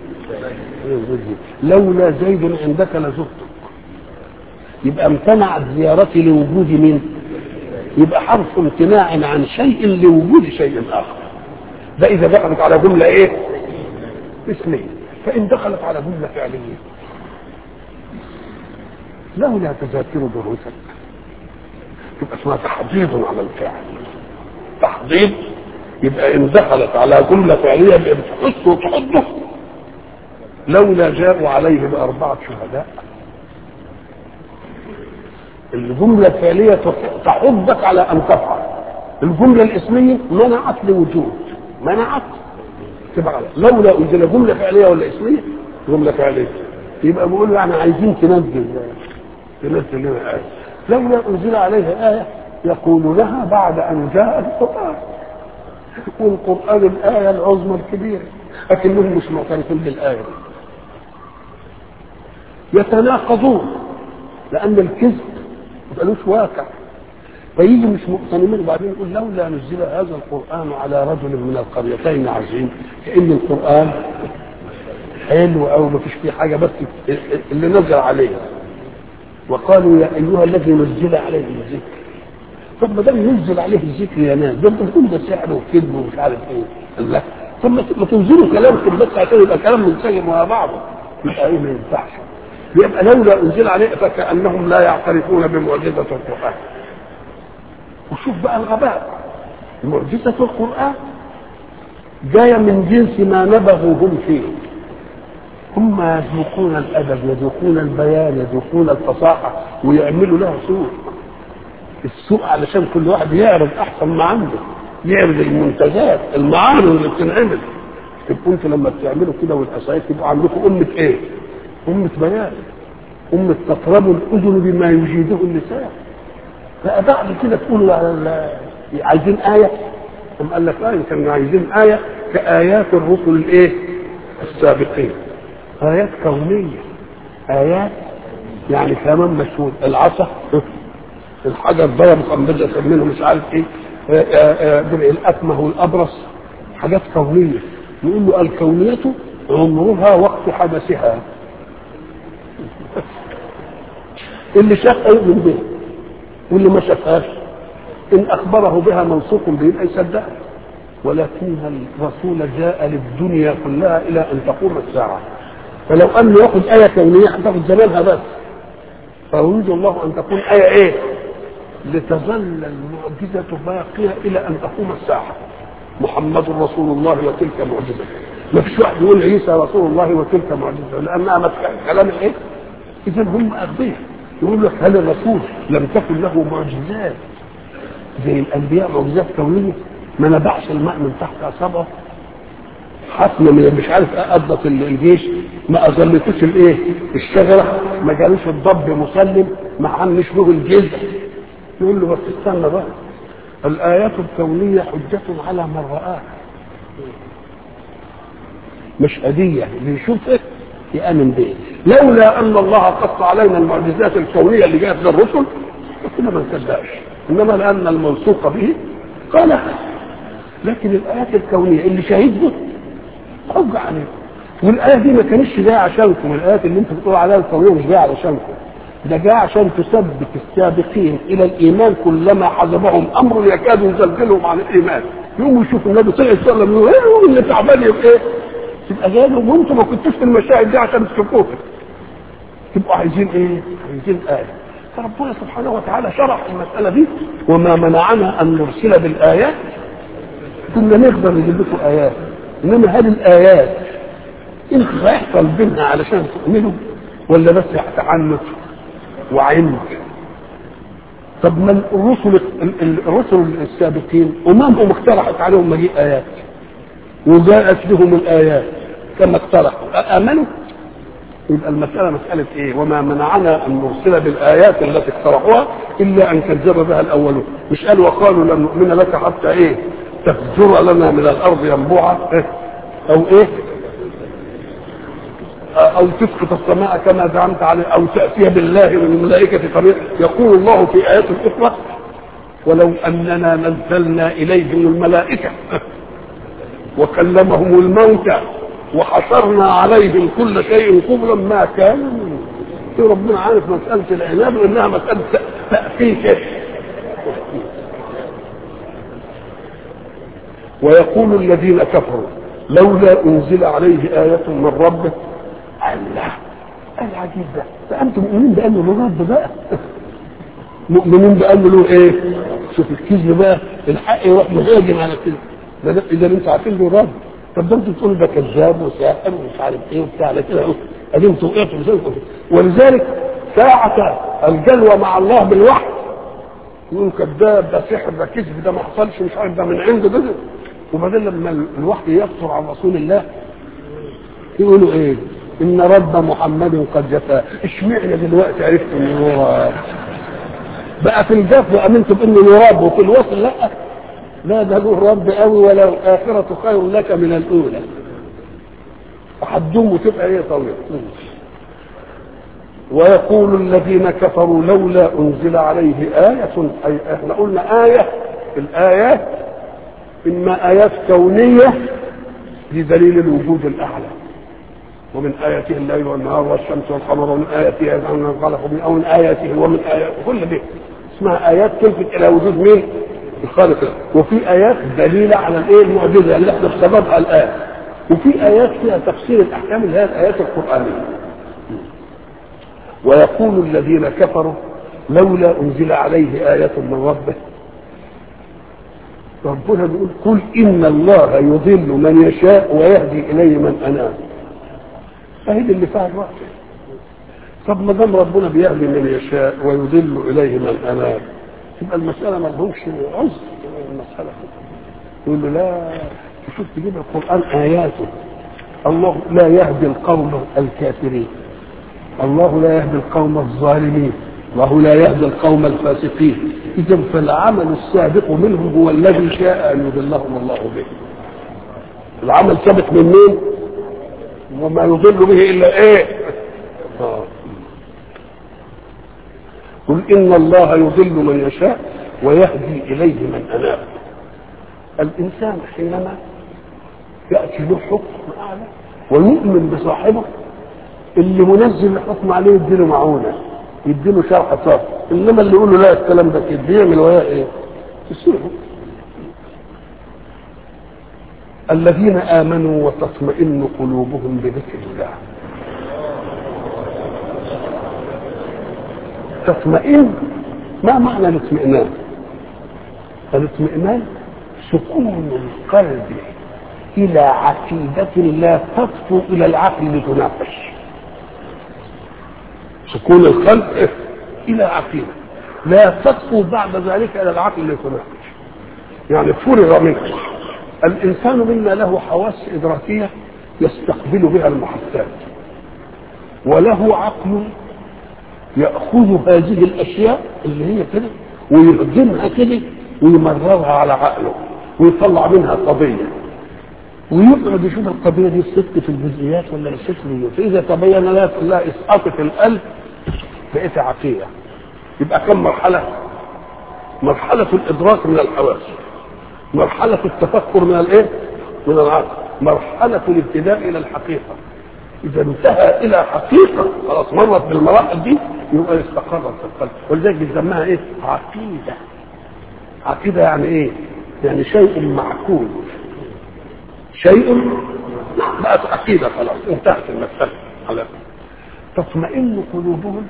لولا زيد عندك لزرتك يبقى امتنعت زيارتي لوجود مين يبقى حرف امتناع عن شيء لوجود شيء اخر ده اذا دخلت على جمله ايه اسميه فان دخلت على جمله فعليه لولا تذاكر دروسك يبقى اسمها تحضيض على الفعل تحضيض يبقى ان دخلت على جمله فعليه يبقى بتحثه وتحضه لولا جاءوا عليه بأربعة شهداء الجملة الفعلية تحضك على أن تفعل الجملة الاسمية منعت لوجود منعت تبقى لولا أنزل جملة فعلية ولا اسمية جملة فعلية يبقى بيقول له يعني عايزين تنزل تنزل لنا آية لولا أنزل عليه آية يقول لها بعد أن جاء القرآن والقرآن الآية العظمى الكبيرة لكنهم مش معترفين بالآية يتناقضون لأن الكذب ملوش واقع فيجي مش مقتنعين وبعدين يقول لولا نزل هذا القرآن على رجل من القريتين عظيم كأن القرآن حلو أو ما فيش فيه حاجة بس اللي نزل عليه وقالوا يا أيها الذي نزل عليه الذكر طب ما دام ينزل عليه الذكر يا ناس ده انت بتقول ده سحر وكذب ومش عارف ايه الله طب ما تنزلوا كلامكم بس عشان يبقى كلام منسجم مع بعضه يبقى ايه ما ينفعش يبقى لولا انزل عليه فكانهم لا يعترفون بمعجزه القران وشوف بقى الغباء معجزه القران جايه من جنس ما نبغوا هم فيه هم يذوقون الادب يذوقون البيان يذوقون الفصاحه ويعملوا لها سوء السوق علشان كل واحد يعرض احسن ما عنده يعرض المنتجات المعارض اللي بتنعمل تبقوا انتوا لما بتعملوا كده والقصايد تبقوا عندكم امه ايه؟ امه بيان امه تطرب الاذن بما يجيده اللسان بقى بعد كده تقولوا على عايزين ايه ثم قال لك لا كانوا عايزين ايه كايات الرسل الايه؟ السابقين ايات كونيه ايات يعني كمان مشهود العصا الحجر ضرب خنبزة منه مش عارف ايه درع الأكمه والأبرص حاجات كونية يقول له الكونية عمرها وقت حدثها اللي شافها يؤمن بها واللي ما شافهاش إن أخبره بها موثوق به يبقى يصدقها ولكن الرسول جاء للدنيا كلها إلى أن تقوم الساعة فلو أنه يأخذ آية كونية هتاخد زمانها بس فيريد الله أن تكون آية إيه؟ لتظل المعجزة باقية إلى أن تقوم الساعة محمد رسول الله وتلك معجزة ما فيش واحد يقول عيسى رسول الله وتلك معجزة لأنها ما كلام إيه؟ إذا هم أغبياء يقول لك هل الرسول لم تكن له معجزات زي الأنبياء معجزات كونية ما نبعش الماء من تحت أصابعه حفنة من مش عارف قضت الجيش ما أظلتوش الايه الشجرة ما جالوش الضب مسلم ما عملش له الجزء يقول له بس استنى بقى الآيات الكونية حجة على من رآها مش هدية اللي يشوفك يأمن به لولا أن الله قص علينا المعجزات الكونية اللي جاءت للرسل كنا ما نصدقش إنما لأن الموثوق به قال لكن الآيات الكونية اللي شهدت حج عليكم والآية دي ما كانتش جاية عشانكم الآيات اللي انتم بتقولوا عليها الكونية مش جاية علشانكم ده جاء عشان تثبت السابقين الى الايمان كلما حزبهم امر يكاد يزلزلهم عن الايمان يقوموا يشوفوا النبي صلى الله عليه وسلم يقول ايه اللي تعبان يبقى ايه؟ تبقى جاي لهم وانتم ما كنتوش في المشاهد دي عشان تشوفوها تبقوا عايزين ايه؟ عايزين ايه فربنا سبحانه وتعالى شرح المساله دي وما منعنا ان نرسل بالايات كنا نقدر نجيب لكم ايات انما هذه الايات انت رايح طالبينها علشان تؤمنوا ولا بس تعنت وعند طب ما الرسل الرسل السابقين اممهم اقترحت عليهم مجيء ايات وجاءت لهم الايات كما اقترحوا امنوا يبقى المساله مساله ايه وما منعنا ان نرسل بالايات التي اقترحوها الا ان كذب بها الاولون مش قال وقالوا لن نؤمن لك حتى ايه تفجر لنا من الارض ينبوعا إيه؟ او ايه او تسقط السماء كما زعمت عليه او تاتي بالله والملائكه قبيل يقول الله في ايات اخرى ولو اننا نزلنا اليهم الملائكه وكلمهم الموتى وحصرنا عليهم كل شيء قبلا ما كان ربنا عارف مساله العناب لانها مساله تاكيد ويقول الذين كفروا لولا انزل عليه ايه من ربه الله العجيب ده فانتم مؤمنين بانه له رب بقى مؤمنين بانه له ايه شوف الكذب بقى الحق يروح مهاجم على كده ده اذا انتوا عارفين له رب طب ده انتوا بتقولوا ده كذاب وساحر ومش عارف ايه وبتاع على كده ادي انتوا وقعتوا في ذلك. ولذلك ساعة الجلوة مع الله بالوحي يقول كذاب ده سحر ده كذب ده ما حصلش مش عارف ده من عنده ده وبعدين لما الوحي يكثر عن رسول الله يقولوا ايه ان رب محمد قد جفا اشمعنى دلوقتي عرفت انه هو بقى في الجف وامنت بانه رب وفي الوصل لا لا ده له رب قوي ولا الاخره خير لك من الاولى وهتدوم وتبقى ايه طويله ويقول الذين كفروا لولا انزل عليه آية أي احنا قلنا آية الآيات إما آيات كونية لدليل الوجود الأعلى ومن آياته الليل والنهار والشمس والقمر ومن آياته أن خلق من أو من آياته ومن آياته كل دي اسمها آيات تلفت إلى وجود مين؟ الخالق وفي آيات دليلة على الإيه المعجزة اللي احنا بسببها الآن وفي آيات فيها تفسير الأحكام اللي هي الآيات القرآنية ويقول الذين كفروا لولا أنزل عليه آية من ربه ربنا بيقول قل إن الله يضل من يشاء ويهدي إليه من أناب فهي دي اللي فيها الوقت طب ما دام ربنا بيهدي من يشاء ويضل إليه من أناب تبقى المسألة ما لهمش عذر المسألة يقول له لا شوف تجيب القرآن آياته الله لا يهدي القوم الكافرين الله لا يهدي القوم الظالمين الله لا يهدي القوم الفاسقين اذا فالعمل السابق منهم هو الذي شاء ان يضلهم الله به العمل سابق من مين وما يضل به الا ايه آه. قل ان الله يضل من يشاء ويهدي اليه من اناب الانسان حينما ياتي له حكم اعلى ويؤمن بصاحبه اللي منزل الحكم عليه يديله معونه يديله شرح صار انما اللي يقول له لا الكلام ده كده بيعمل وياه ايه؟ يسيبه الذين امنوا وتطمئن قلوبهم بذكر الله تطمئن ما معنى الاطمئنان؟ الاطمئنان سكون القلب الى عقيده لا تطفو الى العقل لتناقش سكون القلب إيه؟ الى عقيده لا تطفو بعد ذلك الى العقل لتناقش يعني فرغ منه الانسان منا له حواس ادراكيه يستقبل بها المحسات وله عقل ياخذ هذه الاشياء اللي هي كده ويهدمها كده ويمررها على عقله ويطلع منها قضيه ويقعد يشوف القضيه دي الست في الجزئيات ولا الست في فاذا تبين لها تقول لها اسقطت القلب بقيت عقيده يبقى كم مرحله؟ مرحله الادراك من الحواس مرحله التفكر من الايه؟ من العقل مرحله الابتداء الى الحقيقه اذا انتهى الى حقيقه خلاص مرت بالمراحل دي يبقى استقرت في القلب ولذلك بنسميها ايه؟ عقيده عقيده يعني ايه؟ يعني شيء معقول شيء بقت عقيده خلاص انتهت المساله على تطمئن قلوبهم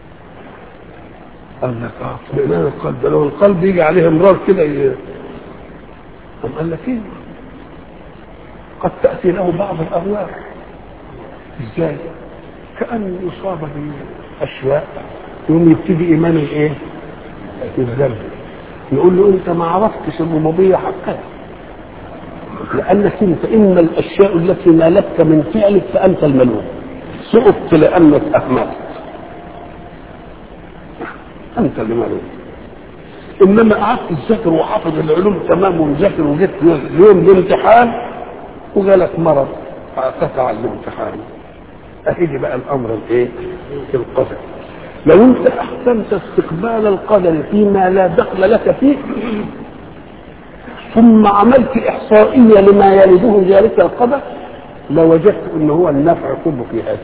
قال لك اه اطمئنان القلب لو القلب يجي عليه امرار كده ي... أم قال لك ايه قد تاتي له بعض الاهواء ازاي كان يصاب باشياء يوم يبتدي ايمانه ايه يتذبذب يقول له انت ما عرفتش الربوبيه حقها لانك انت اما الاشياء التي نالتك من فعلك فانت الملوم سقطت لانك اهملت انت اللي ملوم انما قعدت تذاكر وحافظ العلوم تمام ومذاكر وجيت يوم الامتحان وجالك مرض فقطع الامتحان اهدي بقى الامر الايه القدر لو انت احسنت استقبال القدر فيما لا دخل لك فيه ثم عملت احصائيه لما يلده ذلك القدر لوجدت ان هو النفع كله في هذه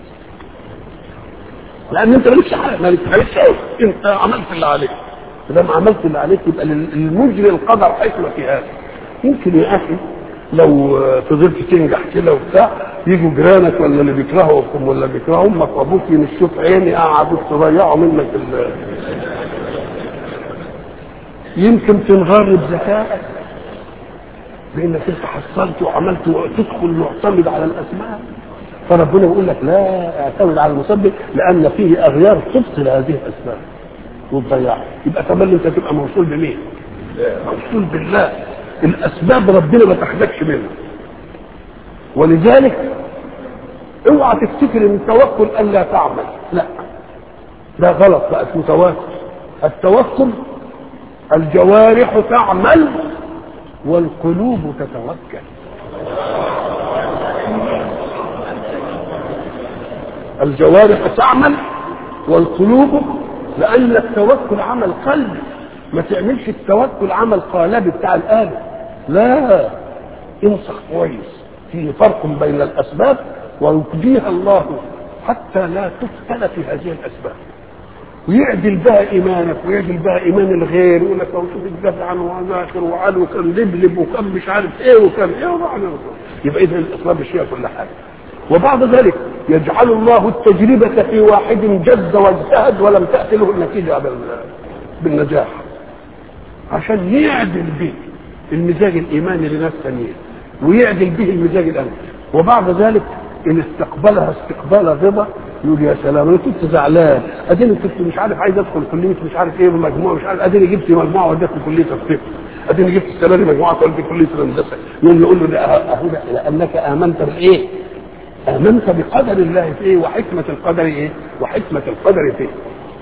لان انت مالكش حاجه مالكش حاجه انت عملت اللي عليك لما عملت اللي عليك يبقى المجري القدر حكمه في هذا يمكن يا اخي لو فضلت تنجح كده وبتاع يجوا جيرانك ولا اللي بيكرهوكم ولا بيكرهوا امك وابوك ينشوف عيني قعدوا تضيعوا منك ال يمكن تنغر بذكائك بانك انت حصلت وعملت وتدخل معتمد على الاسباب فربنا يقول لك لا اعتمد على المسبب لان فيه اغيار تبطل هذه الاسباب وتضيعها يبقى كمان انت تبقى موصول بمين؟ موصول بالله الاسباب ربنا ما تحتاجش منها ولذلك اوعى تفتكر ان التوكل الا تعمل لا ده غلط بقى اسمه توكل التوكل الجوارح تعمل والقلوب تتوكل الجوارح تعمل والقلوب لان التوكل عمل قلب ما تعملش التوكل عمل قالب بتاع الآلة لا انصح كويس فيه فرق بين الأسباب ويقضيها الله حتى لا تفتن في هذه الأسباب ويعدل بها إيمانك ويعدل بها إيمان الغير يقول لك لو شوف الدفع وذاكر وعلى وكان لبلب وكان مش عارف إيه وكان إيه وبعد يبقى إذا الأسباب الشيء كل حاجة وبعد ذلك يجعل الله التجربة في واحد جد واجتهد ولم تأتي له النتيجة بالنجاح عشان يعدل به المزاج الايماني لناس ثانيين ويعدل به المزاج الامني وبعد ذلك ان استقبلها استقبال رضا يقول يا سلام انا كنت زعلان اديني كنت مش عارف عايز ادخل كليه مش عارف ايه بمجموعه مش عارف اديني جبت مجموعه وديتني كليه الطب اديني جبت السنه دي مجموعه وديتني كليه الهندسه نقول نقول له ده اهو ده لانك امنت بايه؟ امنت بقدر الله في ايه وحكمه القدر ايه؟ وحكمه القدر في ايه؟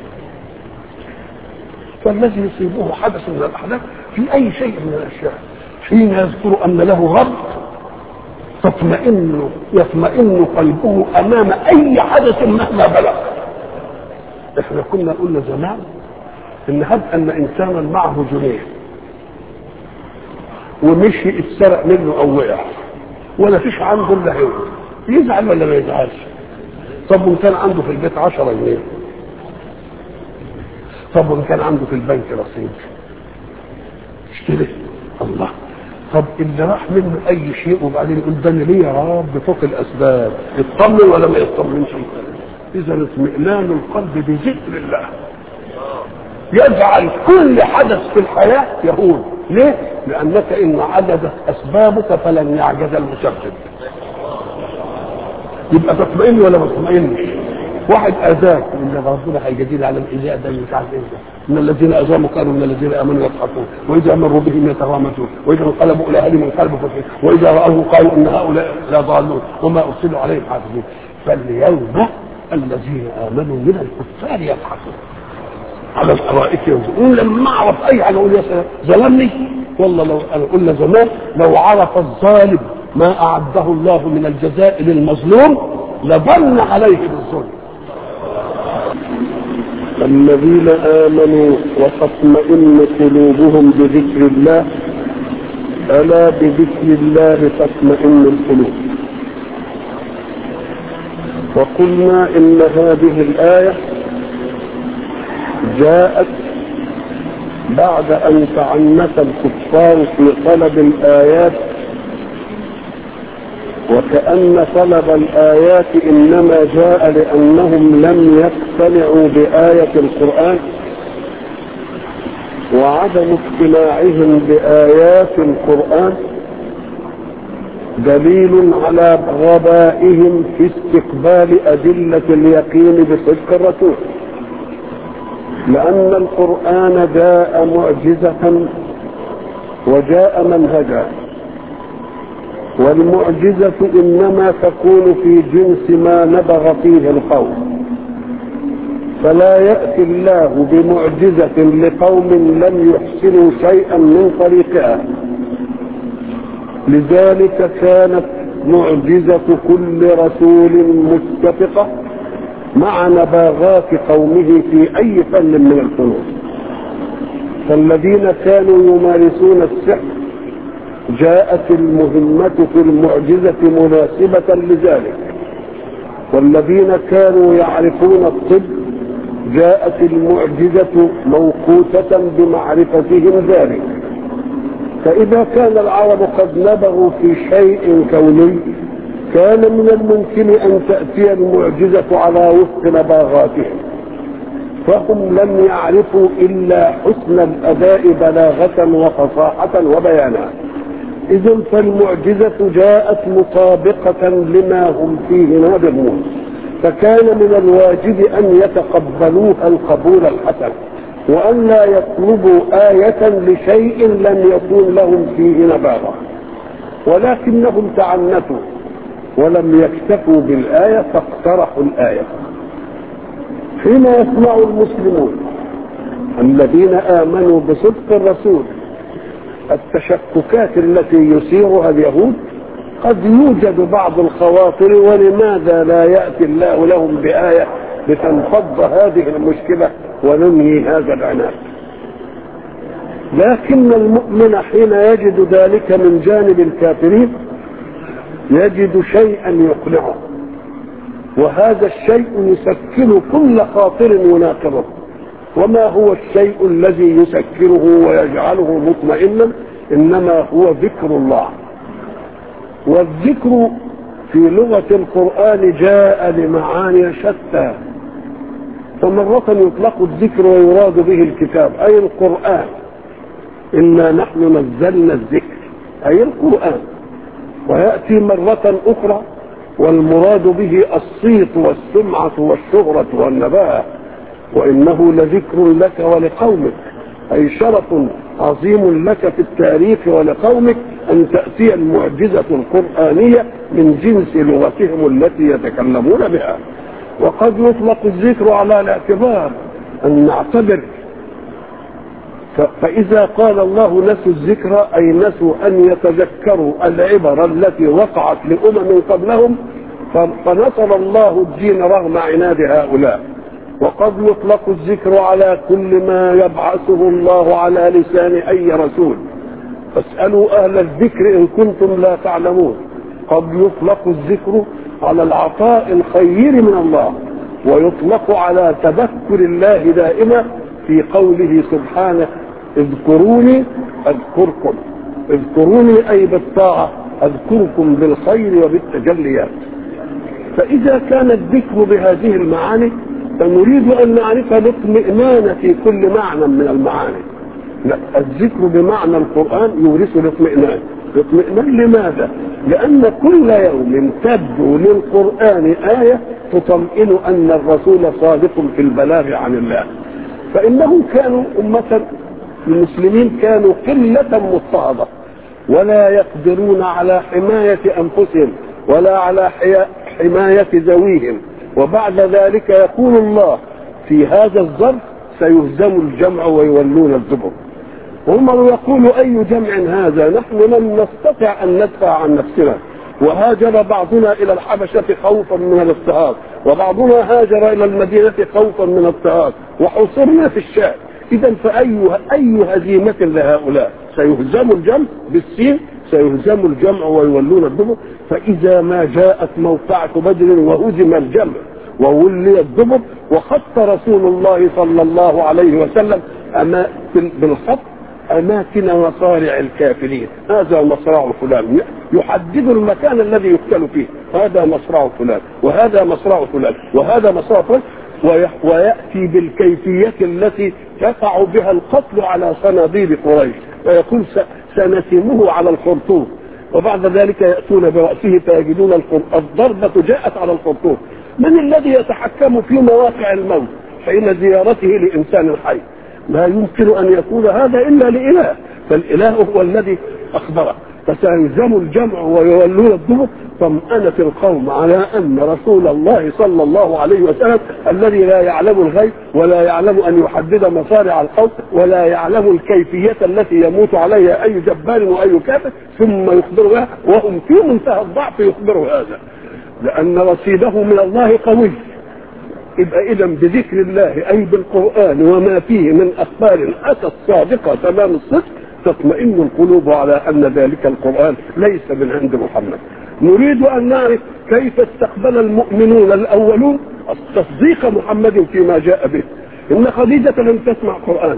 فالذي يصيبه حدث من الاحداث في اي شيء من الاشياء حين يذكر ان له رب تطمئن يطمئن قلبه امام اي حدث مهما بلغ احنا كنا قلنا زمان ان هب ان انسانا معه جنيه ومشي اتسرق منه او وقع ولا فيش عنده الا هو يزعل ولا ما يزعلش طب وان كان عنده في البيت 10 جنيه طب وان كان عنده في البنك رصيد اشتري الله طب اللي راح منه اي شيء وبعدين يقول ده انا ليه يا رب فوق الاسباب يطمن ولا ما يطمنش اذا اطمئنان القلب بذكر الله يجعل كل حدث في الحياه يهون ليه؟ لانك ان عجزت اسبابك فلن يعجز المسبب يبقى تطمئن ولا ما تطمئنش واحد اذاك ان ربنا هيجازينا على الايذاء ده مش عارف ايه ده ان الذين اذاموا كانوا من الذين امنوا يضحكون واذا مروا بهم يتغامزون واذا انقلبوا الى اهلهم انقلبوا فكين واذا راوه قالوا ان هؤلاء لضالون وما ارسلوا عليهم حافظين فاليوم الذين امنوا من الكفار يضحكون على الارائك ينظرون لما اعرف اي حاجه اقول يا سلام ظلمني والله لو انا قلنا زمان لو عرف الظالم ما اعده الله من الجزاء للمظلوم لظن عليه بالظلم الذين آمنوا وتطمئن قلوبهم بذكر الله ألا بذكر الله تطمئن القلوب وقلنا إن هذه الآية جاءت بعد أن تعنت الكفار في طلب الآيات وكأن طلب الآيات إنما جاء لأنهم لم يقتنعوا بآية القرآن وعدم اقتناعهم بآيات القرآن دليل على غبائهم في استقبال أدلة اليقين بصدق الرسول لأن القرآن جاء معجزة وجاء منهجا والمعجزة إنما تكون في جنس ما نبغ فيه القوم فلا يأتي الله بمعجزة لقوم لم يحسنوا شيئا من طريقها لذلك كانت معجزة كل رسول متفقة مع نباغات قومه في أي فن من الفنون فالذين كانوا يمارسون السحر جاءت المهمة في المعجزة مناسبة لذلك والذين كانوا يعرفون الطب جاءت المعجزة موقوتة بمعرفتهم ذلك فإذا كان العرب قد نبغوا في شيء كوني كان من الممكن أن تأتي المعجزة على وفق نباغاتهم فهم لم يعرفوا إلا حسن الأداء بلاغة وفصاحة وبيانا إذا فالمعجزة جاءت مطابقة لما هم فيه نابغون فكان من الواجب أن يتقبلوها القبول الحسن وأن لا يطلبوا آية لشيء لم يكن لهم فيه نباغة ولكنهم تعنتوا ولم يكتفوا بالآية فاقترحوا الآية حين يسمع المسلمون الذين آمنوا بصدق الرسول التشككات التي يثيرها اليهود قد يوجد بعض الخواطر ولماذا لا يأتي الله لهم بآية لتنفض هذه المشكلة وننهي هذا العناد لكن المؤمن حين يجد ذلك من جانب الكافرين يجد شيئا يقنعه وهذا الشيء يسكن كل خاطر يناقضه وما هو الشيء الذي يسكره ويجعله مطمئنا انما هو ذكر الله والذكر في لغة القرآن جاء لمعاني شتى فمرة يطلق الذكر ويراد به الكتاب أي القرآن إنا نحن نزلنا الذكر أي القرآن ويأتي مرة أخرى والمراد به الصيت والسمعة والشهرة والنباهة وإنه لذكر لك ولقومك أي شرف عظيم لك في التاريخ ولقومك أن تأتي المعجزة القرآنية من جنس لغتهم التي يتكلمون بها وقد يطلق الذكر على الاعتبار أن نعتبر فإذا قال الله نسوا الذكر أي نسوا أن يتذكروا العبر التي وقعت لأمم قبلهم فنصر الله الدين رغم عناد هؤلاء وقد يطلق الذكر على كل ما يبعثه الله على لسان أي رسول فاسألوا أهل الذكر إن كنتم لا تعلمون قد يطلق الذكر على العطاء الخير من الله ويطلق على تذكر الله دائما في قوله سبحانه اذكروني اذكركم اذكروني اي بالطاعه اذكركم بالخير وبالتجليات فاذا كان الذكر بهذه المعاني فنريد ان نعرف الاطمئنان في كل معنى من المعاني لا الذكر بمعنى القران يورث الاطمئنان الاطمئنان لماذا لان كل يوم تبدو للقران ايه تطمئن ان الرسول صادق في البلاغ عن الله فانهم كانوا امه المسلمين كانوا قله مضطهده ولا يقدرون على حمايه انفسهم ولا على حمايه ذويهم وبعد ذلك يقول الله في هذا الظرف سيهزم الجمع ويولون الزبر هم يقول اي جمع هذا نحن لم نستطع ان ندفع عن نفسنا وهاجر بعضنا الى الحبشه خوفا من الاضطهاد وبعضنا هاجر الى المدينه خوفا من الاضطهاد وحصرنا في الشام اذا فاي اي هزيمه لهؤلاء سيهزم الجمع بالسين سيهزم الجمع ويولون الدبر فاذا ما جاءت موقعه بدر وهزم الجمع وولي الدبر وخط رسول الله صلى الله عليه وسلم أما بالخط أماكن مصارع الكافرين هذا مصرع فلان يحدد المكان الذي يقتل فيه هذا مصرع فلان وهذا مصرع فلان وهذا مصرع فلان ويأتي بالكيفية التي يقع بها القتل على صناديد قريش ويقول سنتمه على الخرطوم وبعد ذلك يأتون برأسه فيجدون الضربة جاءت على الخرطوم من الذي يتحكم في مواقع الموت حين زيارته لإنسان حي لا يمكن أن يكون هذا إلا لإله فالإله هو الذي أخبره فسيلزم الجمع ويولون الدبر طمأنة القوم على أن رسول الله صلى الله عليه وسلم الذي لا يعلم الغيب ولا يعلم أن يحدد مصارع القوم ولا يعلم الكيفية التي يموت عليها أي جبار وأي كافر ثم يخبر بها وهم في منتهى الضعف يخبروا هذا لأن رصيده من الله قوي يبقى إذا بذكر الله أي بالقرآن وما فيه من أخبار أتت صادقة تمام الصدق تطمئن القلوب على أن ذلك القرآن ليس من عند محمد نريد أن نعرف كيف استقبل المؤمنون الأولون تصديق محمد فيما جاء به إن خديجة لم تسمع قرآن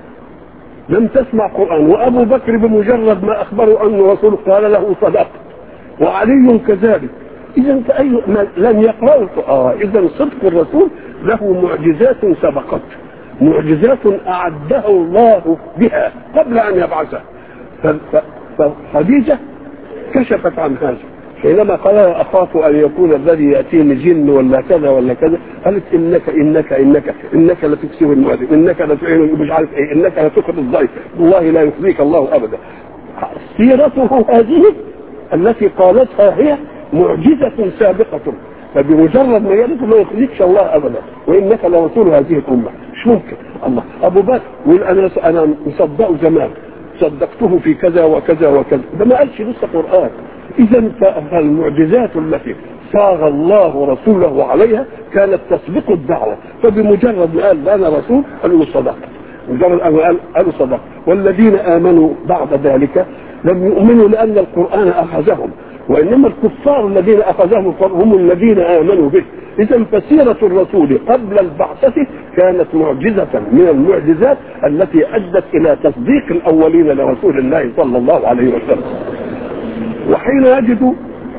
لم تسمع قرآن وأبو بكر بمجرد ما أخبروا أن رسول قال له صدقت وعلي كذلك اذا فاي لم يقرأوا اه اذا صدق الرسول له معجزات سبقته معجزات اعدها الله بها قبل ان يبعثه فخديجة كشفت عن هذا حينما قال اخاف ان يكون الذي ياتيني جن ولا كذا ولا كذا قالت انك انك انك انك لتكسب المؤذن انك لتعين مش عارف ايه انك لتخرج الضيف والله لا يخزيك الله ابدا سيرته هذه التي قالتها هي معجزة سابقة فبمجرد ما يرد ما يخزيكش الله ابدا وانك لرسول هذه الامه مش ممكن الله ابو بكر يقول انا انا مصدقه زمان صدقته في كذا وكذا وكذا ده ما قالش لسه قران اذا فالمعجزات التي صاغ الله رسوله عليها كانت تسبق الدعوه فبمجرد ما قال انا رسول قالوا صدقت مجرد ان قال قالوا صدقت والذين امنوا بعد ذلك لم يؤمنوا لان القران اخذهم وانما الكفار الذين اخذهم القران هم الذين امنوا به اذا فسيره الرسول قبل البعثه كانت معجزه من المعجزات التي ادت الى تصديق الاولين لرسول الله صلى الله عليه وسلم وحين يجد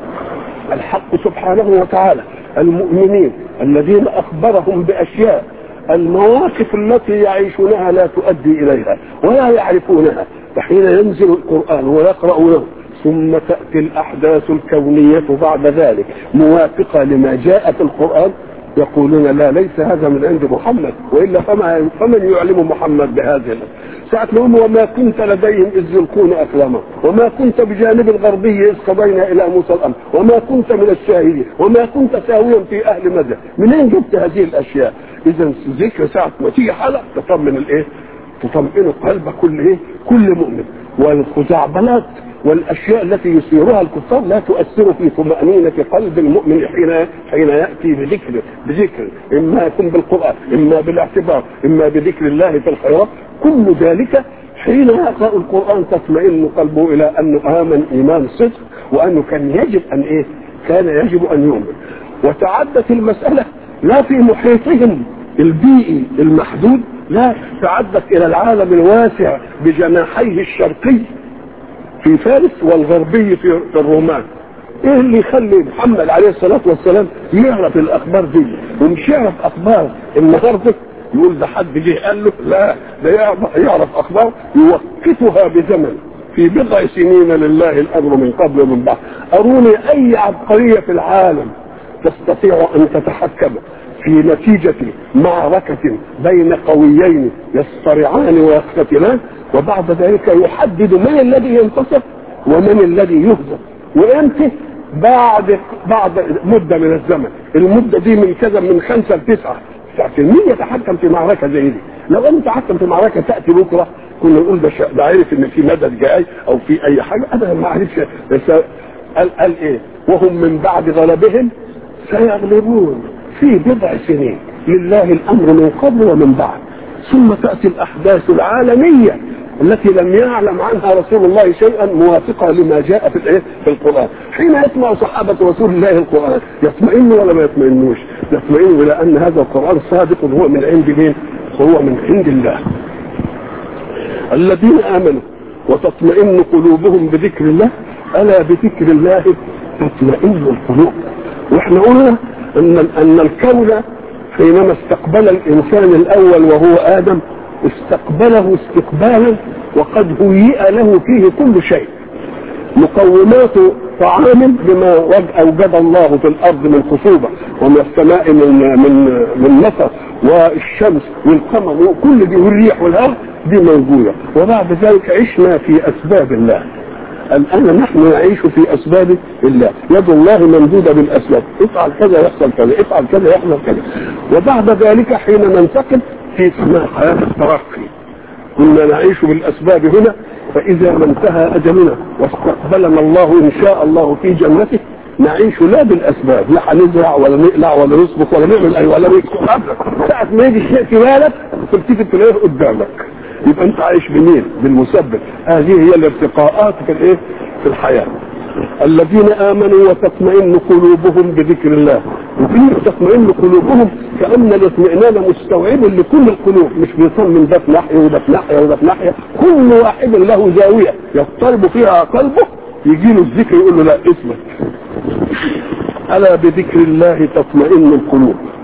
الحق سبحانه وتعالى المؤمنين الذين اخبرهم باشياء المواقف التي يعيشونها لا تؤدي اليها ولا يعرفونها فحين ينزل القران ويقرأونه ثم تأتي الأحداث الكونية بعد ذلك موافقة لما جاء في القرآن يقولون لا ليس هذا من عند محمد والا فما فمن يعلم محمد بهذه ساعة لهم وما كنت لديهم اذ يلقون اقلامهم وما كنت بجانب الغربي اذ قضينا الى موسى الامر وما كنت من الشاهدين وما كنت ساويا في اهل مدى منين جبت هذه الاشياء اذا ذكر ساعة ما تيجي حلقة تطمن الايه تطمئن قلب كل ايه كل مؤمن والخزعبلات والاشياء التي يثيرها الكفار لا تؤثر في طمأنينة قلب المؤمن حين حين ياتي بذكر بذكر اما يكون بالقران اما بالاعتبار اما بذكر الله في الخيرات كل ذلك حين يقرا القران تطمئن قلبه الى انه امن ايمان صدق وانه كان يجب ان ايه؟ كان يجب ان يؤمن وتعدت المساله لا في محيطهم البيئي المحدود لا تعدت الى العالم الواسع بجناحيه الشرقي في فارس والغربي في, في الرومان ايه اللي يخلي محمد عليه الصلاة والسلام يعرف الاخبار دي ومش يعرف اخبار النهارده يقول ده حد جه قال له لا ده يعرف, يعرف اخبار يوقفها بزمن في بضع سنين لله الامر من قبل ومن بعد اروني اي عبقريه في العالم تستطيع ان تتحكم في نتيجة معركة بين قويين يصطرعان ويقتتلان وبعد ذلك يحدد من الذي ينتصر ومن الذي يهزم وامتى بعد بعد مدة من الزمن المدة دي من كذا من خمسة لتسعة مين يتحكم في معركة زي دي لو انت تحكم في معركة تأتي بكرة كنا نقول ده ده عارف ان في مدد جاي او في اي حاجة ابدا ما عرفش بس قال, قال ايه وهم من بعد غلبهم سيغلبون في بضع سنين لله الامر من قبل ومن بعد ثم تاتي الاحداث العالميه التي لم يعلم عنها رسول الله شيئا موافقه لما جاء في الايه في القران حين يسمع صحابه رسول الله القران يطمئنوا ولا ما يطمئنوش يطمئنوا الى ان هذا القران صادق هو من عند مين هو من عند الله الذين امنوا وتطمئن قلوبهم بذكر الله الا بذكر الله تطمئن القلوب واحنا قلنا ان ان الكون حينما استقبل الانسان الاول وهو ادم استقبله استقبالا وقد هيئ له فيه كل شيء مقومات طعام بما اوجد الله في الارض من خصوبه ومن السماء من من من مطر والشمس والقمر وكل دي والريح والهواء دي موجوده وبعد ذلك عشنا في اسباب الله الان نحن نعيش في اسباب الله يد الله ممدوده بالاسباب افعل كذا يحصل كذا افعل كذا يحصل كذا وبعد ذلك حين ننتقل في سماء حياه الترقي كنا نعيش بالاسباب هنا فاذا ما انتهى اجلنا واستقبلنا الله ان شاء الله في جنته نعيش لا بالاسباب لا هنزرع ولا نقلع ولا نسبق ولا نعمل اي ولا نكتب ساعة ما يجي الشيء في بالك تبتدي تلاقيه قدامك يبقى انت عايش بمين بالمسبب هذه هي الارتقاءات في الايه في الحياه الذين امنوا وتطمئن قلوبهم بذكر الله وفي تطمئن قلوبهم كان الاطمئنان مستوعب لكل القلوب مش بيطمن ده في ناحيه وده في ناحيه وده في ناحيه كل واحد له زاويه يضطرب فيها قلبه يجي له الذكر يقول له لا اسمك الا بذكر الله تطمئن القلوب